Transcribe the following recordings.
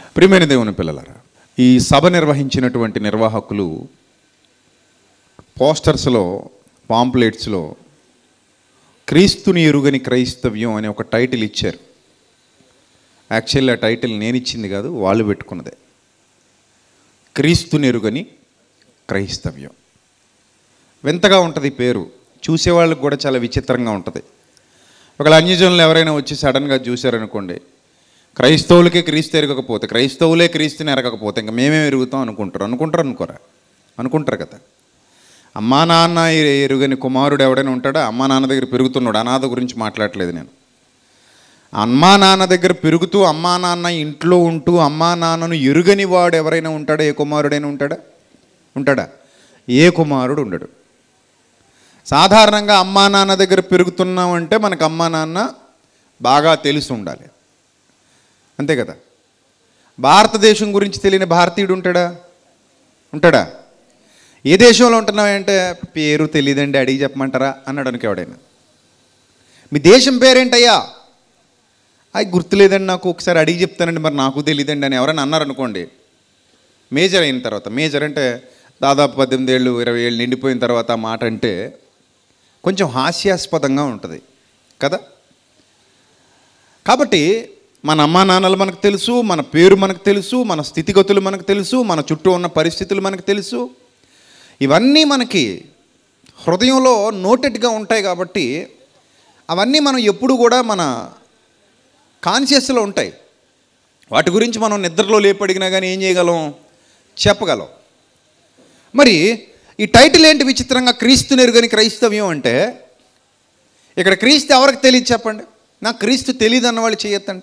ప్రియమైన దేవుని పిల్లలారా ఈ సభ నిర్వహించినటువంటి నిర్వాహకులు పోస్టర్స్లో పాంప్లెట్స్లో క్రీస్తుని ఎరుగని క్రైస్తవ్యం అనే ఒక టైటిల్ ఇచ్చారు యాక్చువల్లీ ఆ టైటిల్ నేను ఇచ్చింది కాదు వాళ్ళు పెట్టుకున్నదే క్రీస్తుని ఎరుగని క్రైస్తవ్యం వింతగా ఉంటుంది ఈ పేరు చూసేవాళ్ళకి కూడా చాలా విచిత్రంగా ఉంటుంది ఒకవేళ అన్యజనులు ఎవరైనా వచ్చి సడన్గా చూశారనుకోండి క్రైస్తవులకే క్రీస్తు ఎరగకపోతే క్రైస్తవులే క్రీస్తుని ఎరగకపోతే ఇంకా మేమేం ఎరుగుతాం అనుకుంటారు అనుకుంటారు అనుకోరా అనుకుంటారు కదా అమ్మా నాన్న ఎ- ఎరుగని కుమారుడు ఎవడైనా ఉంటాడా అమ్మా నాన్న దగ్గర పెరుగుతున్నాడు అనాథ గురించి మాట్లాడట్లేదు నేను అమ్మా నాన్న దగ్గర పెరుగుతూ అమ్మా నాన్న ఇంట్లో ఉంటూ అమ్మా నాన్నను ఎరుగని వాడు ఎవరైనా ఉంటాడా ఏ కుమారుడైనా ఉంటాడా ఉంటాడా ఏ కుమారుడు ఉండడు సాధారణంగా అమ్మా నాన్న దగ్గర పెరుగుతున్నామంటే మనకు అమ్మా నాన్న బాగా తెలిసి ఉండాలి అంతే కదా భారతదేశం గురించి తెలియని భారతీయుడు ఉంటాడా ఉంటాడా ఏ దేశంలో ఉంటున్నావంటే పేరు తెలియదండి అడిగి చెప్పమంటారా అన్నాడు అనుకో ఎవడైనా మీ దేశం పేరేంటయ్యా అది గుర్తులేదండి నాకు ఒకసారి అడిగి చెప్తానండి మరి నాకు తెలియదండి అని ఎవరైనా అన్నారనుకోండి మేజర్ అయిన తర్వాత మేజర్ అంటే దాదాపు పద్దెనిమిది ఏళ్ళు ఇరవై ఏళ్ళు నిండిపోయిన తర్వాత ఆ మాట అంటే కొంచెం హాస్యాస్పదంగా ఉంటుంది కదా కాబట్టి మన అమ్మా నాన్నలు మనకు తెలుసు మన పేరు మనకు తెలుసు మన స్థితిగతులు మనకు తెలుసు మన చుట్టూ ఉన్న పరిస్థితులు మనకు తెలుసు ఇవన్నీ మనకి హృదయంలో నోటెడ్గా ఉంటాయి కాబట్టి అవన్నీ మనం ఎప్పుడు కూడా మన కాన్షియస్లో ఉంటాయి వాటి గురించి మనం నిద్రలో లేపడిగినా కానీ ఏం చేయగలం చెప్పగలం మరి ఈ టైటిల్ ఏంటి విచిత్రంగా క్రీస్తు నెరుగని క్రైస్తవ్యం అంటే ఇక్కడ క్రీస్తు ఎవరికి తెలియదు చెప్పండి నాకు క్రీస్తు తెలియదు అన్న వాళ్ళు చేయొద్దండి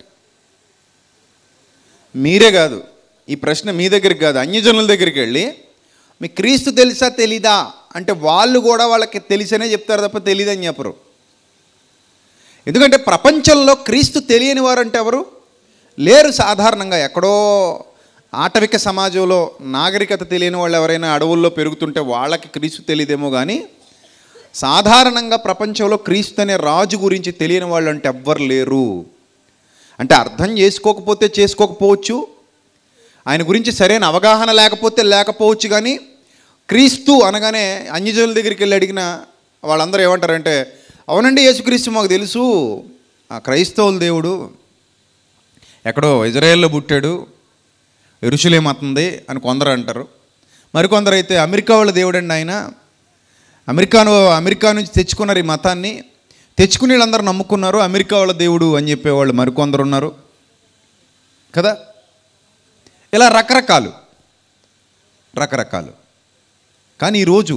మీరే కాదు ఈ ప్రశ్న మీ దగ్గరికి కాదు అన్యజనుల దగ్గరికి వెళ్ళి మీ క్రీస్తు తెలుసా తెలీదా అంటే వాళ్ళు కూడా వాళ్ళకి తెలిసనే చెప్తారు తప్ప తెలియదని చెప్పరు ఎందుకంటే ప్రపంచంలో క్రీస్తు తెలియని వారు అంటే ఎవరు లేరు సాధారణంగా ఎక్కడో ఆటవిక సమాజంలో నాగరికత తెలియని వాళ్ళు ఎవరైనా అడవుల్లో పెరుగుతుంటే వాళ్ళకి క్రీస్తు తెలియదేమో కానీ సాధారణంగా ప్రపంచంలో క్రీస్తు అనే రాజు గురించి తెలియని వాళ్ళు అంటే ఎవ్వరు లేరు అంటే అర్థం చేసుకోకపోతే చేసుకోకపోవచ్చు ఆయన గురించి సరైన అవగాహన లేకపోతే లేకపోవచ్చు కానీ క్రీస్తు అనగానే అన్యజనుల దగ్గరికి వెళ్ళి అడిగిన వాళ్ళందరూ ఏమంటారంటే అవునండి యేసుక్రీస్తు మాకు తెలుసు ఆ క్రైస్తవుల దేవుడు ఎక్కడో ఇజ్రాయెల్లో పుట్టాడు ఎరుషులేం అతుంది అని కొందరు అంటారు మరికొందరు అయితే అమెరికా వాళ్ళ దేవుడండి ఆయన అమెరికాను అమెరికా నుంచి తెచ్చుకున్నారు ఈ మతాన్ని తెచ్చుకుని వీళ్ళందరూ నమ్ముకున్నారు అమెరికా వాళ్ళ దేవుడు అని చెప్పేవాళ్ళు మరికొందరు ఉన్నారు కదా ఇలా రకరకాలు రకరకాలు కానీ ఈరోజు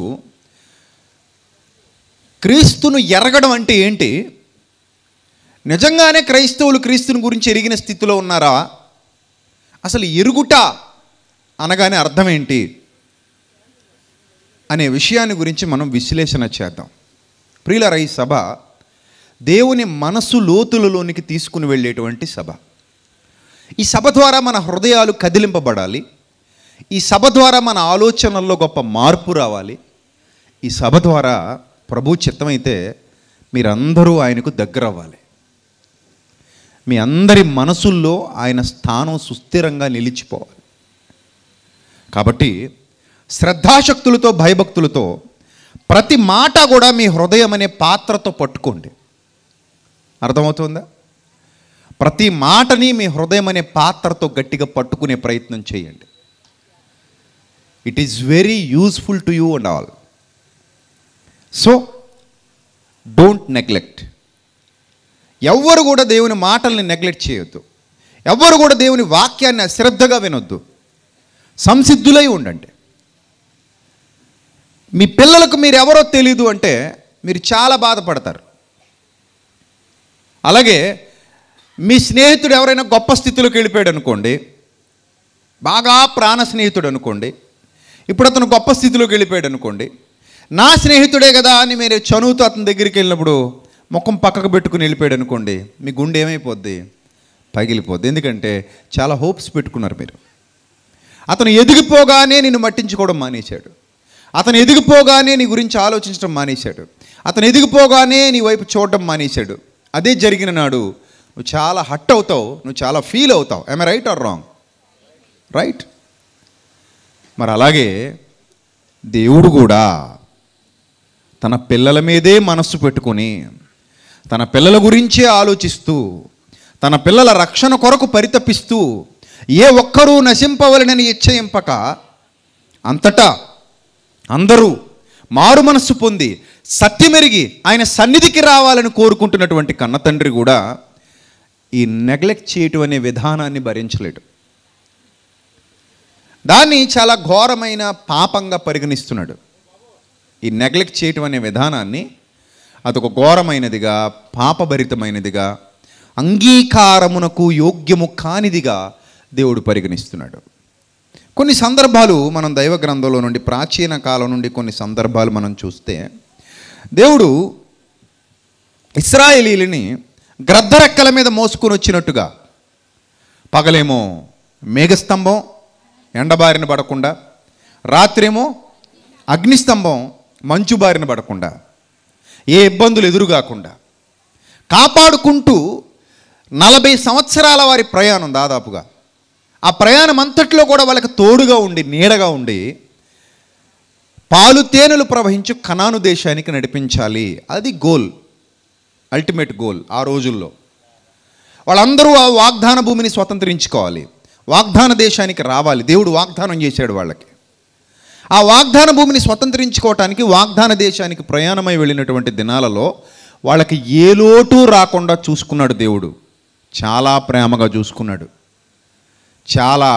క్రీస్తును ఎరగడం అంటే ఏంటి నిజంగానే క్రైస్తవులు క్రీస్తుని గురించి ఎరిగిన స్థితిలో ఉన్నారా అసలు ఎరుగుట అనగానే అర్థం ఏంటి అనే విషయాన్ని గురించి మనం విశ్లేషణ చేద్దాం ప్రియులర ఈ సభ దేవుని మనసు లోతులలోనికి తీసుకుని వెళ్ళేటువంటి సభ ఈ సభ ద్వారా మన హృదయాలు కదిలింపబడాలి ఈ సభ ద్వారా మన ఆలోచనల్లో గొప్ప మార్పు రావాలి ఈ సభ ద్వారా ప్రభు చిత్తమైతే మీరందరూ ఆయనకు దగ్గర అవ్వాలి మీ అందరి మనసుల్లో ఆయన స్థానం సుస్థిరంగా నిలిచిపోవాలి కాబట్టి శ్రద్ధాశక్తులతో భయభక్తులతో ప్రతి మాట కూడా మీ హృదయం అనే పాత్రతో పట్టుకోండి అర్థమవుతుందా ప్రతి మాటని మీ హృదయం అనే పాత్రతో గట్టిగా పట్టుకునే ప్రయత్నం చేయండి it is very useful to you and all so don't neglect ఎవ్వరు కూడా దేవుని మాటల్ని నెగ్లెక్ట్ చేయొద్దు ఎవ్వరు కూడా దేవుని వాక్యాన్ని అశ్రద్ధగా వినొద్దు సంసిద్ధులై ఉండండి మీ పిల్లలకు మీరు ఎవరో తెలీదు అంటే మీరు చాలా బాధపడతారు అలాగే మీ స్నేహితుడు ఎవరైనా గొప్ప స్థితిలోకి వెళ్ళిపోయాడు అనుకోండి బాగా ప్రాణ స్నేహితుడు అనుకోండి ఇప్పుడు అతను గొప్ప స్థితిలోకి వెళ్ళిపోయాడు అనుకోండి నా స్నేహితుడే కదా అని మీరు చనువుతో అతని దగ్గరికి వెళ్ళినప్పుడు ముఖం పక్కకు పెట్టుకుని వెళ్ళిపోయాడు అనుకోండి మీ గుండె ఏమైపోద్ది పగిలిపోద్ది ఎందుకంటే చాలా హోప్స్ పెట్టుకున్నారు మీరు అతను ఎదిగిపోగానే నిన్ను మట్టించుకోవడం మానేశాడు అతను ఎదిగిపోగానే నీ గురించి ఆలోచించడం మానేశాడు అతను ఎదిగిపోగానే నీ వైపు చూడడం మానేశాడు అదే జరిగిన నాడు నువ్వు చాలా హట్ అవుతావు నువ్వు చాలా ఫీల్ అవుతావు I right or wrong right మరి అలాగే దేవుడు కూడా తన పిల్లల మీదే మనస్సు పెట్టుకొని తన పిల్లల గురించే ఆలోచిస్తూ తన పిల్లల రక్షణ కొరకు పరితపిస్తూ ఏ ఒక్కరూ నశింపవలనని ఇచ్చయింపక అంతటా అందరూ మారు మనస్సు పొంది సత్యమెరిగి ఆయన సన్నిధికి రావాలని కోరుకుంటున్నటువంటి కన్న తండ్రి కూడా ఈ నెగ్లెక్ట్ చేయటం అనే విధానాన్ని భరించలేడు దాన్ని చాలా ఘోరమైన పాపంగా పరిగణిస్తున్నాడు ఈ నెగ్లెక్ట్ చేయటం అనే విధానాన్ని అదొక ఘోరమైనదిగా పాపభరితమైనదిగా అంగీకారమునకు యోగ్యము కానిదిగా దేవుడు పరిగణిస్తున్నాడు కొన్ని సందర్భాలు మనం దైవ గ్రంథంలో నుండి ప్రాచీన కాలం నుండి కొన్ని సందర్భాలు మనం చూస్తే దేవుడు ఇస్రాయేలీలని గ్రద్దరెక్కల మీద మోసుకొని వచ్చినట్టుగా పగలేమో మేఘస్తంభం ఎండబారిన పడకుండా రాత్రేమో అగ్నిస్తంభం మంచు బారిన పడకుండా ఏ ఇబ్బందులు ఎదురుగాకుండా కాపాడుకుంటూ నలభై సంవత్సరాల వారి ప్రయాణం దాదాపుగా ఆ ప్రయాణం అంతట్లో కూడా వాళ్ళకి తోడుగా ఉండి నీడగా ఉండి పాలు తేనెలు ప్రవహించు కనాను దేశానికి నడిపించాలి అది గోల్ అల్టిమేట్ గోల్ ఆ రోజుల్లో వాళ్ళందరూ ఆ వాగ్దాన భూమిని స్వతంత్రించుకోవాలి వాగ్దాన దేశానికి రావాలి దేవుడు వాగ్దానం చేశాడు వాళ్ళకి ఆ వాగ్దాన భూమిని స్వతంత్రించుకోవటానికి వాగ్దాన దేశానికి ప్రయాణమై వెళ్ళినటువంటి దినాలలో వాళ్ళకి ఏ లోటు రాకుండా చూసుకున్నాడు దేవుడు చాలా ప్రేమగా చూసుకున్నాడు చాలా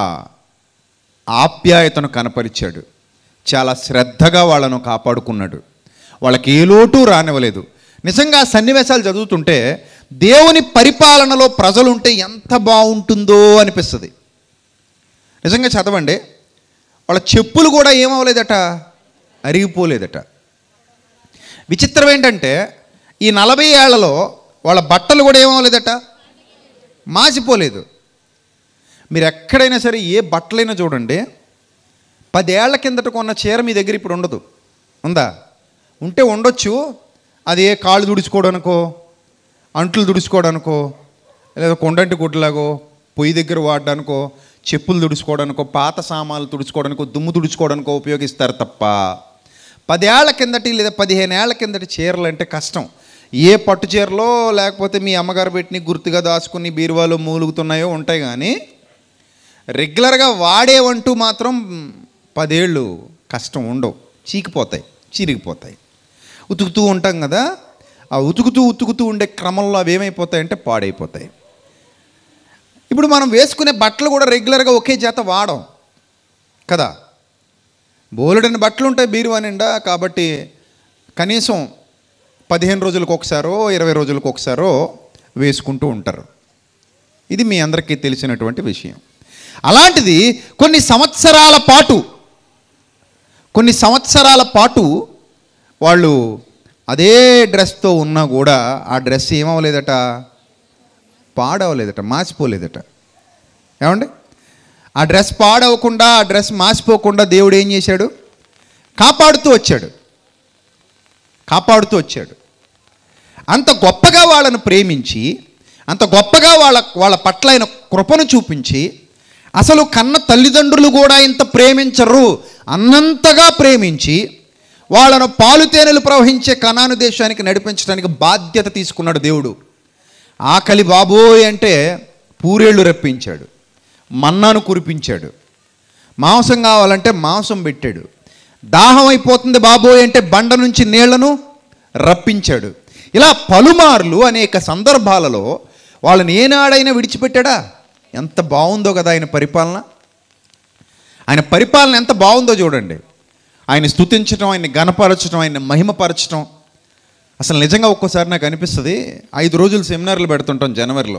ఆప్యాయతను కనపరిచాడు చాలా శ్రద్ధగా వాళ్ళను కాపాడుకున్నాడు వాళ్ళకి ఏ లోటు రానివ్వలేదు నిజంగా ఆ సన్నివేశాలు చదువుతుంటే దేవుని పరిపాలనలో ప్రజలుంటే ఎంత బాగుంటుందో అనిపిస్తుంది నిజంగా చదవండి వాళ్ళ చెప్పులు కూడా ఏమవ్వలేదట అరిగిపోలేదట విచిత్రం ఏంటంటే ఈ నలభై ఏళ్లలో వాళ్ళ బట్టలు కూడా ఏమవ్వలేదట మాసిపోలేదు మీరు ఎక్కడైనా సరే ఏ బట్టలైనా చూడండి పదేళ్ల కిందట కొన్న చీర మీ దగ్గర ఇప్పుడు ఉండదు ఉందా ఉంటే ఉండొచ్చు అది ఏ కాళ్ళు తుడుచుకోవడానికో అంట్లు తుడుచుకోవడానికో లేదా కొండంటి గుడ్లాగో పొయ్యి దగ్గర వాడడానికో చెప్పులు తుడుచుకోవడానికో పాత సామాన్లు తుడుచుకోవడానికో దుమ్ము తుడుచుకోవడానికో ఉపయోగిస్తారు తప్ప పదేళ్ల కిందటి లేదా పదిహేను ఏళ్ల కిందటి చీరలు అంటే కష్టం ఏ పట్టు చీరలో లేకపోతే మీ అమ్మగారు పెట్టిన గుర్తుగా దాచుకుని బీరువాలో మూలుగుతున్నాయో ఉంటాయి కానీ రెగ్యులర్గా వాడేవంటూ మాత్రం పదేళ్ళు కష్టం ఉండవు చీకిపోతాయి చిరిగిపోతాయి ఉతుకుతూ ఉంటాం కదా ఆ ఉతుకుతూ ఉతుకుతూ ఉండే క్రమంలో అవి ఏమైపోతాయంటే పాడైపోతాయి ఇప్పుడు మనం వేసుకునే బట్టలు కూడా రెగ్యులర్గా ఒకే చేత వాడం కదా బోలెడని బట్టలు ఉంటాయి బీరువా నిండా కాబట్టి కనీసం పదిహేను రోజులకు ఒకసారో ఇరవై రోజులకు ఒకసారో వేసుకుంటూ ఉంటారు ఇది మీ అందరికీ తెలిసినటువంటి విషయం అలాంటిది కొన్ని సంవత్సరాల పాటు కొన్ని సంవత్సరాల పాటు వాళ్ళు అదే డ్రెస్తో ఉన్నా కూడా ఆ డ్రెస్ ఏమవ్వలేదట పాడవలేదట మాసిపోలేదట ఏమండి ఆ డ్రెస్ పాడవకుండా ఆ డ్రెస్ మాసిపోకుండా దేవుడు ఏం చేశాడు కాపాడుతూ వచ్చాడు కాపాడుతూ వచ్చాడు అంత గొప్పగా వాళ్ళను ప్రేమించి అంత గొప్పగా వాళ్ళ వాళ్ళ పట్ల ఆయన కృపను చూపించి అసలు కన్న తల్లిదండ్రులు కూడా ఇంత ప్రేమించరు అన్నంతగా ప్రేమించి వాళ్ళను పాలు తేనెలు ప్రవహించే కనాను దేశానికి నడిపించడానికి బాధ్యత తీసుకున్నాడు దేవుడు ఆకలి బాబోయ్ అంటే పూరేళ్ళు రప్పించాడు మన్నాను కురిపించాడు మాంసం కావాలంటే మాంసం పెట్టాడు దాహం అయిపోతుంది బాబోయ్ అంటే బండ నుంచి నీళ్లను రప్పించాడు ఇలా పలుమార్లు అనేక సందర్భాలలో వాళ్ళని ఏనాడైనా విడిచిపెట్టాడా ఎంత బాగుందో కదా ఆయన పరిపాలన ఆయన పరిపాలన ఎంత బాగుందో చూడండి ఆయన స్తుతించడం ఆయన్ని గణపరచడం ఆయన్ని మహిమపరచడం అసలు నిజంగా ఒక్కోసారి నాకు అనిపిస్తుంది ఐదు రోజులు సెమినార్లు పెడుతుంటాం జనవరిలో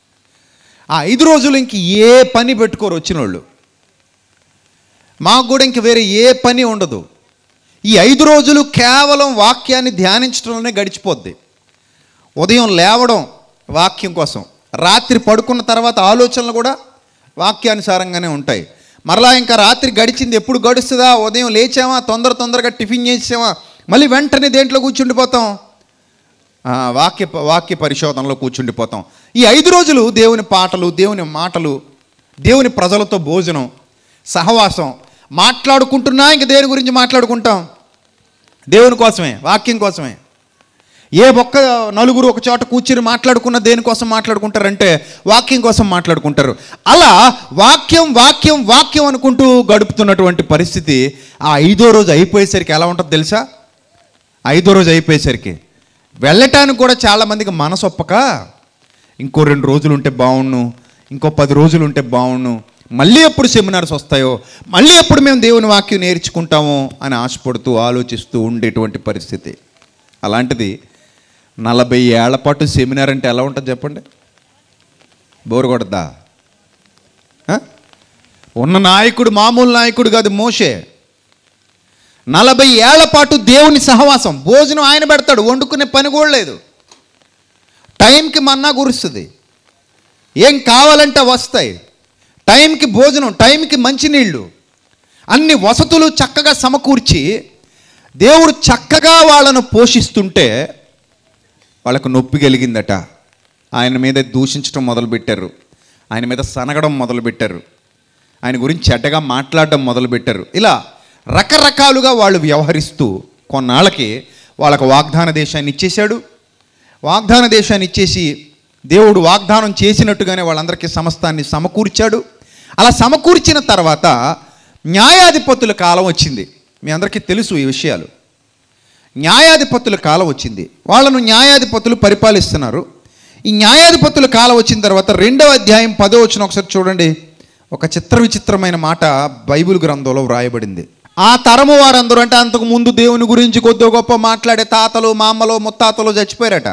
ఆ ఐదు రోజులు ఇంక ఏ పని పెట్టుకోరు వచ్చిన వాళ్ళు మాకు కూడా ఇంక వేరే ఏ పని ఉండదు ఈ ఐదు రోజులు కేవలం వాక్యాన్ని ధ్యానించడంలోనే గడిచిపోద్ది ఉదయం లేవడం వాక్యం కోసం రాత్రి పడుకున్న తర్వాత ఆలోచనలు కూడా వాక్యానుసారంగానే ఉంటాయి మరలా ఇంకా రాత్రి గడిచింది ఎప్పుడు గడుస్తుందా ఉదయం లేచామా తొందర తొందరగా టిఫిన్ చేసామా మళ్ళీ వెంటనే దేంట్లో కూర్చుండిపోతాం ఆ, వాక్య వాక్య పరిశోధనలో కూర్చుండిపోతాం ఈ ఐదు రోజులు దేవుని పాటలు దేవుని మాటలు దేవుని ప్రజలతో భోజనం సహవాసం మాట్లాడుకుంటున్నా ఇంక దేని గురించి మాట్లాడుకుంటాం దేవుని కోసమే వాక్యం కోసమే ఏ ఒక్క నలుగురు ఒక చోట కూర్చుని మాట్లాడుకున్న దేనికోసం మాట్లాడుకుంటారంటే వాక్యం కోసం మాట్లాడుకుంటారు అలా వాక్యం వాక్యం వాక్యం అనుకుంటూ గడుపుతున్నటువంటి పరిస్థితి ఆ ఐదో రోజు అయిపోయేసరికి ఎలా ఉంటుందో తెలుసా ఐదో రోజు అయిపోయేసరికి వెళ్ళటానికి కూడా చాలామందికి మనసు ఒప్పక ఇంకో రెండు రోజులు ఉంటే బాగుండు ఇంకో పది రోజులు ఉంటే బాగుండు మళ్ళీ ఎప్పుడు సెమినార్స్ వస్తాయో మళ్ళీ ఎప్పుడు మేము దేవుని వాక్యం నేర్చుకుంటామో అని ఆశపడుతూ ఆలోచిస్తూ ఉండేటువంటి పరిస్థితి అలాంటిది నలభై ఏళ్ల పాటు సెమినార్ అంటే ఎలా ఉంటుంది చెప్పండి బోరు కొడద్దా ఆ? ఉన్న నాయకుడు మామూలు నాయకుడు కాదు మోషే నలభై ఏళ్ల పాటు దేవుని సహవాసం భోజనం ఆయన పెడతాడు వండుకునే పని కూడా లేదు టైంకి మన్నా కురుస్తుంది ఏం కావాలంటే వస్తాయి టైంకి భోజనం టైంకి మంచినీళ్ళు అన్ని వసతులు చక్కగా సమకూర్చి దేవుడు చక్కగా వాళ్ళను పోషిస్తుంటే వాళ్ళకు నొప్పి కలిగిందట ఆయన మీద దూషించడం మొదలుపెట్టారు ఆయన మీద సనగడం మొదలుపెట్టారు ఆయన గురించి చెడ్డగా మాట్లాడడం మొదలుపెట్టారు ఇలా రకరకాలుగా వాళ్ళు వ్యవహరిస్తూ కొన్నాళ్ళకి వాళ్ళకు వాగ్దాన దేశాన్ని ఇచ్చేశాడు వాగ్దాన దేశాన్ని ఇచ్చేసి దేవుడు వాగ్దానం చేసినట్టుగానే వాళ్ళందరికీ సమస్తాన్ని సమకూర్చాడు అలా సమకూర్చిన తర్వాత న్యాయాధిపతుల కాలం వచ్చింది మీ అందరికీ తెలుసు ఈ విషయాలు న్యాయాధిపతుల కాలం వచ్చింది వాళ్ళను న్యాయాధిపతులు పరిపాలిస్తున్నారు ఈ న్యాయాధిపతుల కాలం వచ్చిన తర్వాత రెండవ అధ్యాయం పదో వచ్చిన ఒకసారి చూడండి ఒక చిత్ర విచిత్రమైన మాట బైబిల్ గ్రంథంలో వ్రాయబడింది ఆ తరము వారందరూ అంటే అంతకు ముందు దేవుని గురించి కొద్ది గొప్ప మాట్లాడే తాతలు మామలు ముత్తాతలు చచ్చిపోయారట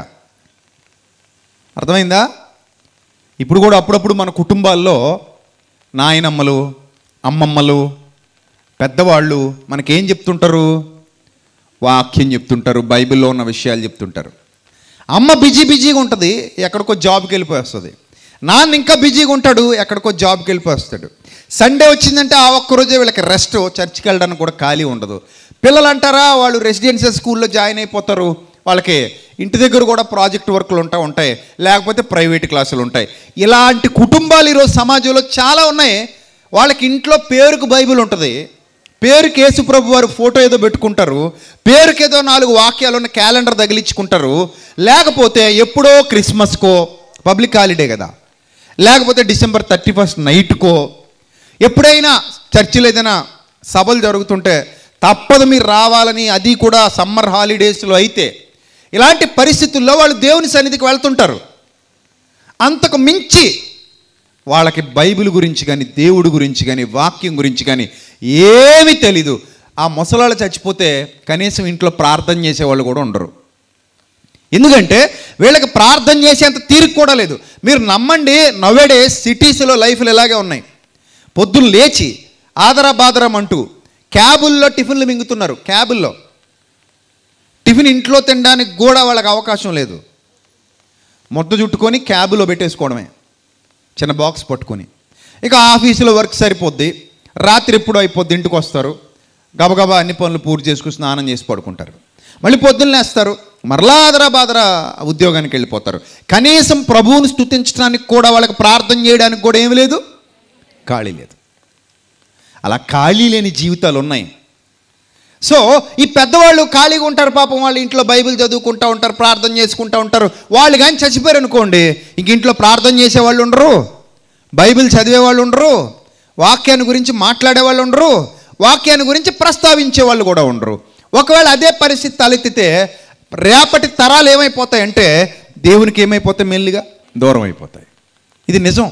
అర్థమైందా ఇప్పుడు కూడా అప్పుడప్పుడు మన కుటుంబాల్లో నాయనమ్మలు అమ్మమ్మలు పెద్దవాళ్ళు మనకేం చెప్తుంటారు వాక్యం చెప్తుంటారు బైబిల్లో ఉన్న విషయాలు చెప్తుంటారు అమ్మ బిజీ బిజీగా ఉంటుంది ఎక్కడికో జాబ్కి వెళ్ళిపోయి వస్తుంది నాన్న ఇంకా బిజీగా ఉంటాడు ఎక్కడికో జాబ్కి వెళ్ళిపోయి వస్తాడు సండే వచ్చిందంటే ఆ ఒక్క రోజే వీళ్ళకి రెస్ట్ చర్చికి వెళ్ళడానికి కూడా ఖాళీ ఉండదు పిల్లలు అంటారా వాళ్ళు రెసిడెన్షియల్ స్కూల్లో జాయిన్ అయిపోతారు వాళ్ళకి ఇంటి దగ్గర కూడా ప్రాజెక్ట్ వర్క్లు ఉంటా ఉంటాయి లేకపోతే ప్రైవేట్ క్లాసులు ఉంటాయి ఇలాంటి కుటుంబాలు ఈరోజు సమాజంలో చాలా ఉన్నాయి వాళ్ళకి ఇంట్లో పేరుకు బైబిల్ ఉంటుంది పేరుకి యేసుప్రభు వారు ఫోటో ఏదో పెట్టుకుంటారు పేరుకి ఏదో నాలుగు వాక్యాలు ఉన్న క్యాలెండర్ తగిలించుకుంటారు లేకపోతే ఎప్పుడో క్రిస్మస్కో పబ్లిక్ హాలిడే కదా లేకపోతే డిసెంబర్ థర్టీ ఫస్ట్ నైట్కో ఎప్పుడైనా చర్చిలో ఏదైనా సభలు జరుగుతుంటే తప్పదు మీరు రావాలని అది కూడా సమ్మర్ హాలిడేస్లో అయితే ఇలాంటి పరిస్థితుల్లో వాళ్ళు దేవుని సన్నిధికి వెళ్తుంటారు అంతకు మించి వాళ్ళకి బైబిల్ గురించి కానీ దేవుడి గురించి కానీ వాక్యం గురించి కానీ ఏమీ తెలీదు ఆ ముసలాళ్ళు చచ్చిపోతే కనీసం ఇంట్లో ప్రార్థన చేసేవాళ్ళు కూడా ఉండరు ఎందుకంటే వీళ్ళకి ప్రార్థన చేసేంత తీరిక కూడా లేదు మీరు నమ్మండి నవ్వేడే సిటీస్లో లైఫ్లు ఇలాగే ఉన్నాయి పొద్దున్న లేచి ఆదరా బాదరం అంటూ క్యాబుల్లో టిఫిన్లు మింగుతున్నారు క్యాబుల్లో టిఫిన్ ఇంట్లో తినడానికి కూడా వాళ్ళకి అవకాశం లేదు మొత్తం చుట్టుకొని క్యాబులో పెట్టేసుకోవడమే చిన్న బాక్స్ పట్టుకొని ఇక ఆఫీసులో వర్క్ సరిపోద్ది రాత్రి ఎప్పుడు అయిపోద్ది ఇంటికి వస్తారు గబగబా అన్ని పనులు పూర్తి చేసుకుని స్నానం చేసి పడుకుంటారు మళ్ళీ పొద్దున్న లేస్తారు మరలా ఆదరా బాదరా ఉద్యోగానికి వెళ్ళిపోతారు కనీసం ప్రభువుని స్తుతించడానికి కూడా వాళ్ళకి ప్రార్థన చేయడానికి కూడా ఏమీ లేదు ఖాళీ లేదు అలా ఖాళీ లేని జీవితాలు ఉన్నాయి సో ఈ పెద్దవాళ్ళు ఖాళీగా ఉంటారు పాపం వాళ్ళ ఇంట్లో బైబిల్ చదువుకుంటూ ఉంటారు ప్రార్థన చేసుకుంటూ ఉంటారు వాళ్ళు కానీ చచ్చిపోయారు అనుకోండి ఇంక ఇంట్లో ప్రార్థన చేసేవాళ్ళు ఉండరు బైబిల్ చదివే వాళ్ళు ఉండరు వాక్యాన్ని గురించి మాట్లాడే వాళ్ళు ఉండరు వాక్యాన్ని గురించి ప్రస్తావించే వాళ్ళు కూడా ఉండరు ఒకవేళ అదే పరిస్థితి తలెత్తితే రేపటి తరాలు ఏమైపోతాయంటే దేవునికి ఏమైపోతాయి మెల్లిగా దూరం అయిపోతాయి ఇది నిజం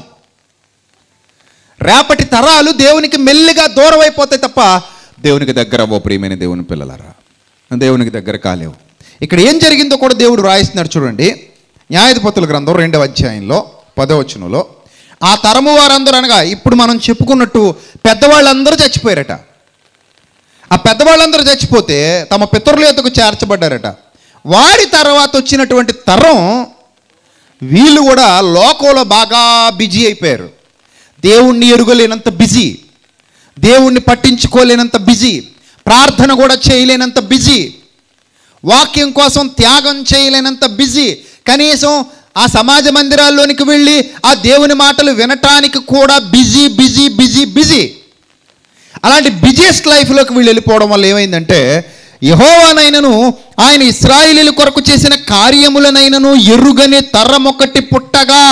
రేపటి తరాలు దేవునికి మెల్లిగా దూరం అయిపోతాయి తప్ప దేవునికి దగ్గర అవ్వ ప్రియమైన దేవుని పిల్లలరా దేవునికి దగ్గర కాలేవు ఇక్కడ ఏం జరిగిందో కూడా దేవుడు రాయిస్తున్నాడు చూడండి న్యాయాధిపతుల గ్రంథం రెండవ అధ్యాయంలో పదవచనంలో ఆ తరము వారందరూ అనగా ఇప్పుడు మనం చెప్పుకున్నట్టు పెద్దవాళ్ళందరూ చచ్చిపోయారట ఆ పెద్దవాళ్ళందరూ చచ్చిపోతే తమ పితరుల యొద్దకు చేర్చబడ్డారట వారి తర్వాత వచ్చినటువంటి తరం వీళ్ళు కూడా లోకంలో బాగా బిజీ అయిపోయారు దేవుణ్ణి ఎరుగలేనంత బిజీ దేవుణ్ణి పట్టించుకోలేనంత బిజీ ప్రార్థన కూడా చేయలేనంత బిజీ వాక్యం కోసం త్యాగం చేయలేనంత బిజీ కనీసం ఆ సమాజ మందిరాల్లోనికి వెళ్ళి ఆ దేవుని మాటలు వినటానికి కూడా బిజీ బిజీ బిజీ బిజీ అలాంటి బిజియెస్ట్ లైఫ్లోకి వీళ్ళు వెళ్ళిపోవడం వల్ల ఏమైందంటే యహోవానైనను ఆయన ఇస్రాయిలీల కొరకు చేసిన కార్యములనైనను ఎరుగని తరం ఒకటి పుట్టగా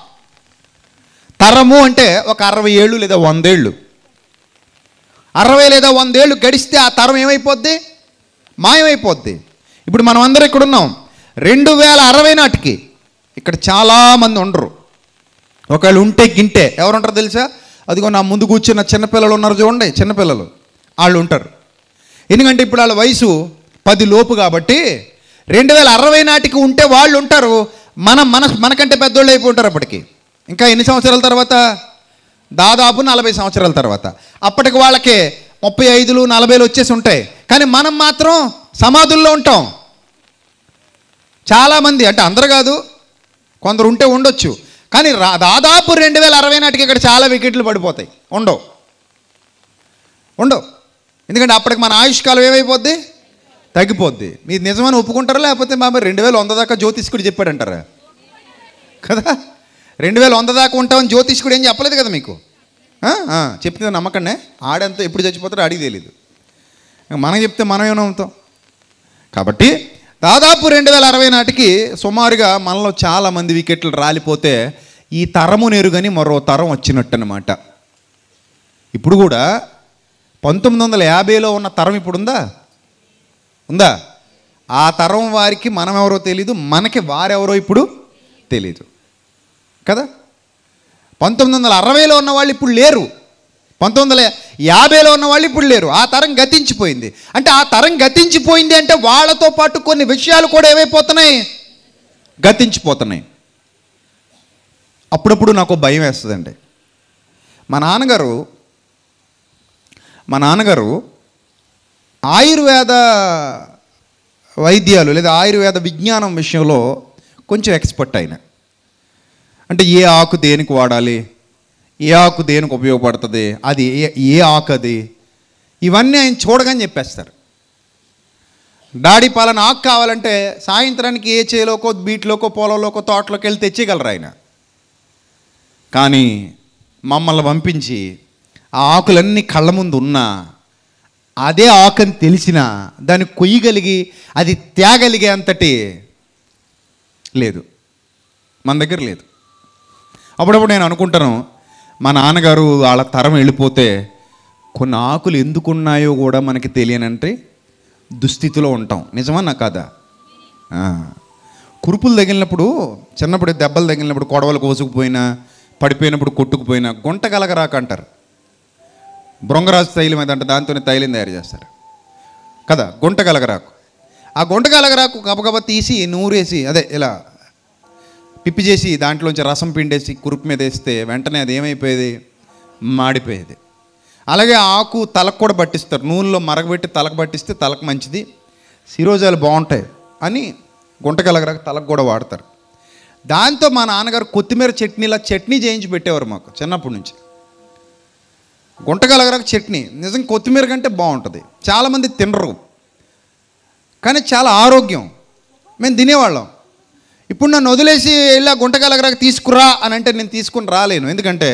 తరము అంటే ఒక అరవై ఏళ్ళు లేదా వందేళ్ళు అరవై లేదా వందేళ్ళు గడిస్తే ఆ తరం ఏమైపోద్ది మాయమైపోద్ది ఇప్పుడు మనం అందరం ఇక్కడ ఉన్నాం రెండు వేల అరవై నాటికి ఇక్కడ చాలామంది ఉండరు ఒకవేళ ఉంటే గింటే ఎవరు ఉంటారు తెలుసా అదిగో నా ముందు కూర్చున్న చిన్నపిల్లలు ఉన్నారు చూడండి చిన్నపిల్లలు వాళ్ళు ఉంటారు ఎందుకంటే ఇప్పుడు వాళ్ళ వయసు పది లోపు కాబట్టి రెండు వేల అరవై నాటికి ఉంటే వాళ్ళు ఉంటారు మనం మన మనకంటే పెద్దోళ్ళు అయిపోయి ఉంటారు అప్పటికి ఇంకా ఎన్ని సంవత్సరాల తర్వాత దాదాపు నలభై సంవత్సరాల తర్వాత అప్పటికి వాళ్ళకి ముప్పై ఐదులు నలభైలు వచ్చేసి ఉంటాయి కానీ మనం మాత్రం సమాధుల్లో ఉంటాం చాలామంది అంటే అందరు కాదు కొందరు ఉంటే ఉండొచ్చు కానీ రా దాదాపు రెండు వేల అరవై నాటికి ఇక్కడ చాలా వికెట్లు పడిపోతాయి ఉండవు ఉండవు ఎందుకంటే అప్పటికి మన ఆయుష్కాలం ఏమైపోద్ది తగ్గిపోద్ది మీరు నిజమని ఒప్పుకుంటారా లేకపోతే మా రెండు వేల వంద దాకా జ్యోతిష్కుడు చెప్పాడంటారా కదా రెండు వేల వంద దాకా ఉంటామని జ్యోతిష్కుడు ఏం చెప్పలేదు కదా మీకు ఆ? ఆ, చెప్తే నమ్మకండి ఆడంతా ఎప్పుడు చచ్చిపోతాడో అడిగి తెలియదు మనం చెప్తే మనం ఏమైనా నమ్ముతాం కాబట్టి దాదాపు రెండు వేల అరవై నాటికి సుమారుగా మనలో చాలామంది వికెట్లు రాలిపోతే ఈ తరము నెరుగని మరో తరం వచ్చినట్టు అనమాట ఇప్పుడు కూడా పంతొమ్మిది వందల యాభైలో ఉన్న తరం ఇప్పుడు ఉందా ఉందా ఆ తరం వారికి మనం ఎవరో తెలీదు మనకి వారెవరో ఇప్పుడు తెలీదు కదా పంతొమ్మిది వందల అరవైలో ఉన్న వాళ్ళు ఇప్పుడు లేరు పంతొమ్మిది వందల యాభైలో ఉన్న వాళ్ళు ఇప్పుడు లేరు ఆ తరం గతించిపోయింది అంటే ఆ తరం గతించిపోయింది అంటే వాళ్ళతో పాటు కొన్ని విషయాలు కూడా ఏమైపోతున్నాయి గతించిపోతున్నాయి అప్పుడప్పుడు నాకు భయం వేస్తుందండి మా నాన్నగారు మా నాన్నగారు ఆయుర్వేద వైద్యాలు లేదా ఆయుర్వేద విజ్ఞానం విషయంలో కొంచెం ఎక్స్పర్ట్ ఆయన అంటే ఏ ఆకు దేనికి వాడాలి ఏ ఆకు దేనికి ఉపయోగపడుతుంది అది ఏ ఏ ఆకు అది ఇవన్నీ ఆయన చూడగానే చెప్పేస్తారు డాడీ పాలన ఆకు కావాలంటే సాయంత్రానికి ఏ చేలోకో బీట్లోకో పొలంలోకో తోటలోకి వెళ్ళి తెచ్చేయగలరు ఆయన కానీ మమ్మల్ని పంపించి ఆ ఆకులన్నీ కళ్ళ ముందు ఉన్నా అదే ఆకని తెలిసినా దాన్ని కొయ్యగలిగి అది తేగలిగే అంతటి లేదు మన దగ్గర లేదు అప్పుడప్పుడు నేను అనుకుంటాను మా నాన్నగారు వాళ్ళ తరం వెళ్ళిపోతే కొన్ని ఆకులు ఎందుకున్నాయో కూడా మనకి తెలియనంటే దుస్థితిలో ఉంటాం నిజమా నా కాదా ఆ. కురుపులు తగిలినప్పుడు చిన్నప్పుడు దెబ్బలు తగిలినప్పుడు కొడవలు కోసుకుపోయినా పడిపోయినప్పుడు కొట్టుకుపోయినా గుంట కలగరాక అంటారు బృంగరాజు తైలం ఏదంటే దాంతోనే తైలం తయారు చేస్తారు కదా గుంట కలగరాకు ఆ గుంట కలగరాకు గబగబా తీసి నూరేసి అదే ఇలా పిప్పి చేసి దాంట్లోంచి రసం పిండేసి కురుపు మీద వేస్తే వెంటనే అది ఏమైపోయేది మాడిపోయేది అలాగే ఆకు తలకు కూడా పట్టిస్తారు నూనెలో మరగబెట్టి తలకు పట్టిస్తే తలకు మంచిది శిరోజాలు బాగుంటాయి అని గుంట కలగరాకు తలకు కూడా వాడతారు దాంతో మా నాన్నగారు కొత్తిమీర చట్నీలా చట్నీ చేయించి పెట్టేవారు మాకు చిన్నప్పటి నుంచి గుంటగలగరకు చట్నీ నిజం కొత్తిమీర కంటే బాగుంటుంది చాలామంది తినరు కానీ చాలా ఆరోగ్యం మేము తినేవాళ్ళం ఇప్పుడు నన్ను వదిలేసి వెళ్ళా గుంటగలగరకు తీసుకురా అని అంటే నేను తీసుకుని రాలేను ఎందుకంటే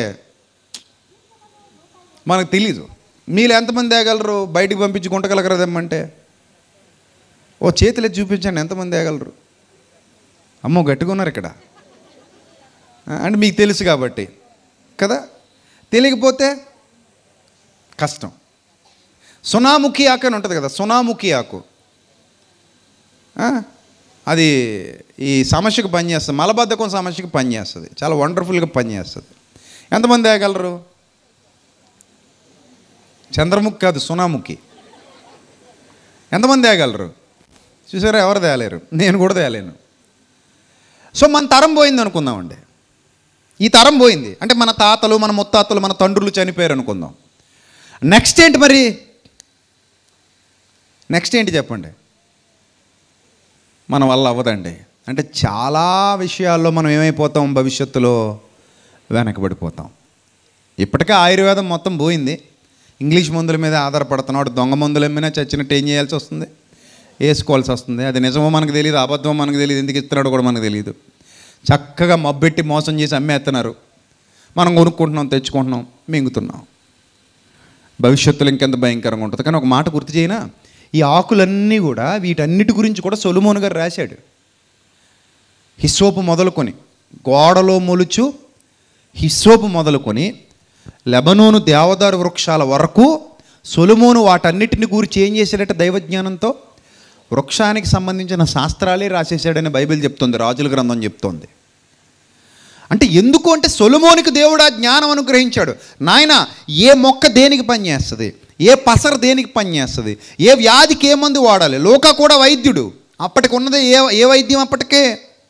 మనకు తెలీదు మీరు ఎంతమంది తేగలరు బయటికి పంపించి గుంటగలగర తెమ్మంటే ఓ చేతులు ఎత్తి చూపించండి ఎంతమంది తేగలరు అమ్మో గట్టిగా ఉన్నారు ఇక్కడ ఆ, అంటే మీకు తెలుసు కాబట్టి కదా తెలియకపోతే కష్టం సునాముఖి ఆకు అని ఉంటుంది కదా సునాముఖి ఆకు ఆ, అది ఈ సమస్యకు పనిచేస్తుంది మలబద్ధకం సమస్యకు పనిచేస్తుంది చాలా వండర్ఫుల్గా పనిచేస్తుంది ఎంతమంది తేగలరు చంద్రముఖి కాదు సునాముఖి ఎంతమంది తేగలరు చూసారా ఎవరు తేలేరు నేను కూడా తేలేను సో మన తరం పోయింది అనుకుందామండి ఈ తరం పోయింది అంటే మన తాతలు మన ముత్తాతలు మన తండ్రులు చనిపోయారు అనుకుందాం నెక్స్ట్ ఏంటి మరి నెక్స్ట్ ఏంటి చెప్పండి మన వల్ల అవ్వదండి అంటే చాలా విషయాల్లో మనం ఏమైపోతాం భవిష్యత్తులో వెనకబడిపోతాం ఇప్పటికే ఆయుర్వేదం మొత్తం పోయింది ఇంగ్లీష్ మందుల మీద ఆధారపడుతున్నాడు దొంగ మందుల మీద చచ్చినట్టు ఏం చేయాల్సి వస్తుంది వేసుకోవాల్సి వస్తుంది అది నిజమో మనకు తెలియదు అబద్ధమో మనకు తెలియదు ఎందుకు ఇస్తున్నాడో కూడా మనకు తెలియదు చక్కగా మబ్బెట్టి మోసం చేసి అమ్మేస్తున్నారు మనం కొనుక్కుంటున్నాం తెచ్చుకుంటున్నాం మింగుతున్నాం భవిష్యత్తులో ఇంకెంత భయంకరంగా ఉంటుంది కానీ ఒక మాట గుర్తు చేయనా ఈ ఆకులన్నీ కూడా వీటన్నిటి గురించి కూడా సొలుమోన్ గారు రాశాడు హిస్సోపు మొదలుకొని గోడలో మొలుచు హిస్సోపు మొదలుకొని లెబనోను దేవదారు వృక్షాల వరకు సొలుమోను వాటన్నిటిని గురించి ఏం చేశాడట దైవజ్ఞానంతో వృక్షానికి సంబంధించిన శాస్త్రాలే రాసేసాడని బైబిల్ చెప్తుంది రాజుల గ్రంథం చెప్తోంది అంటే ఎందుకు అంటే సొలుమోనికి దేవుడు ఆ జ్ఞానం అనుగ్రహించాడు నాయన ఏ మొక్క దేనికి పనిచేస్తుంది ఏ పసర దేనికి పనిచేస్తుంది ఏ వ్యాధికి ఏ మందు వాడాలి లోక కూడా వైద్యుడు అప్పటికి ఉన్నది ఏ ఏ వైద్యం అప్పటికే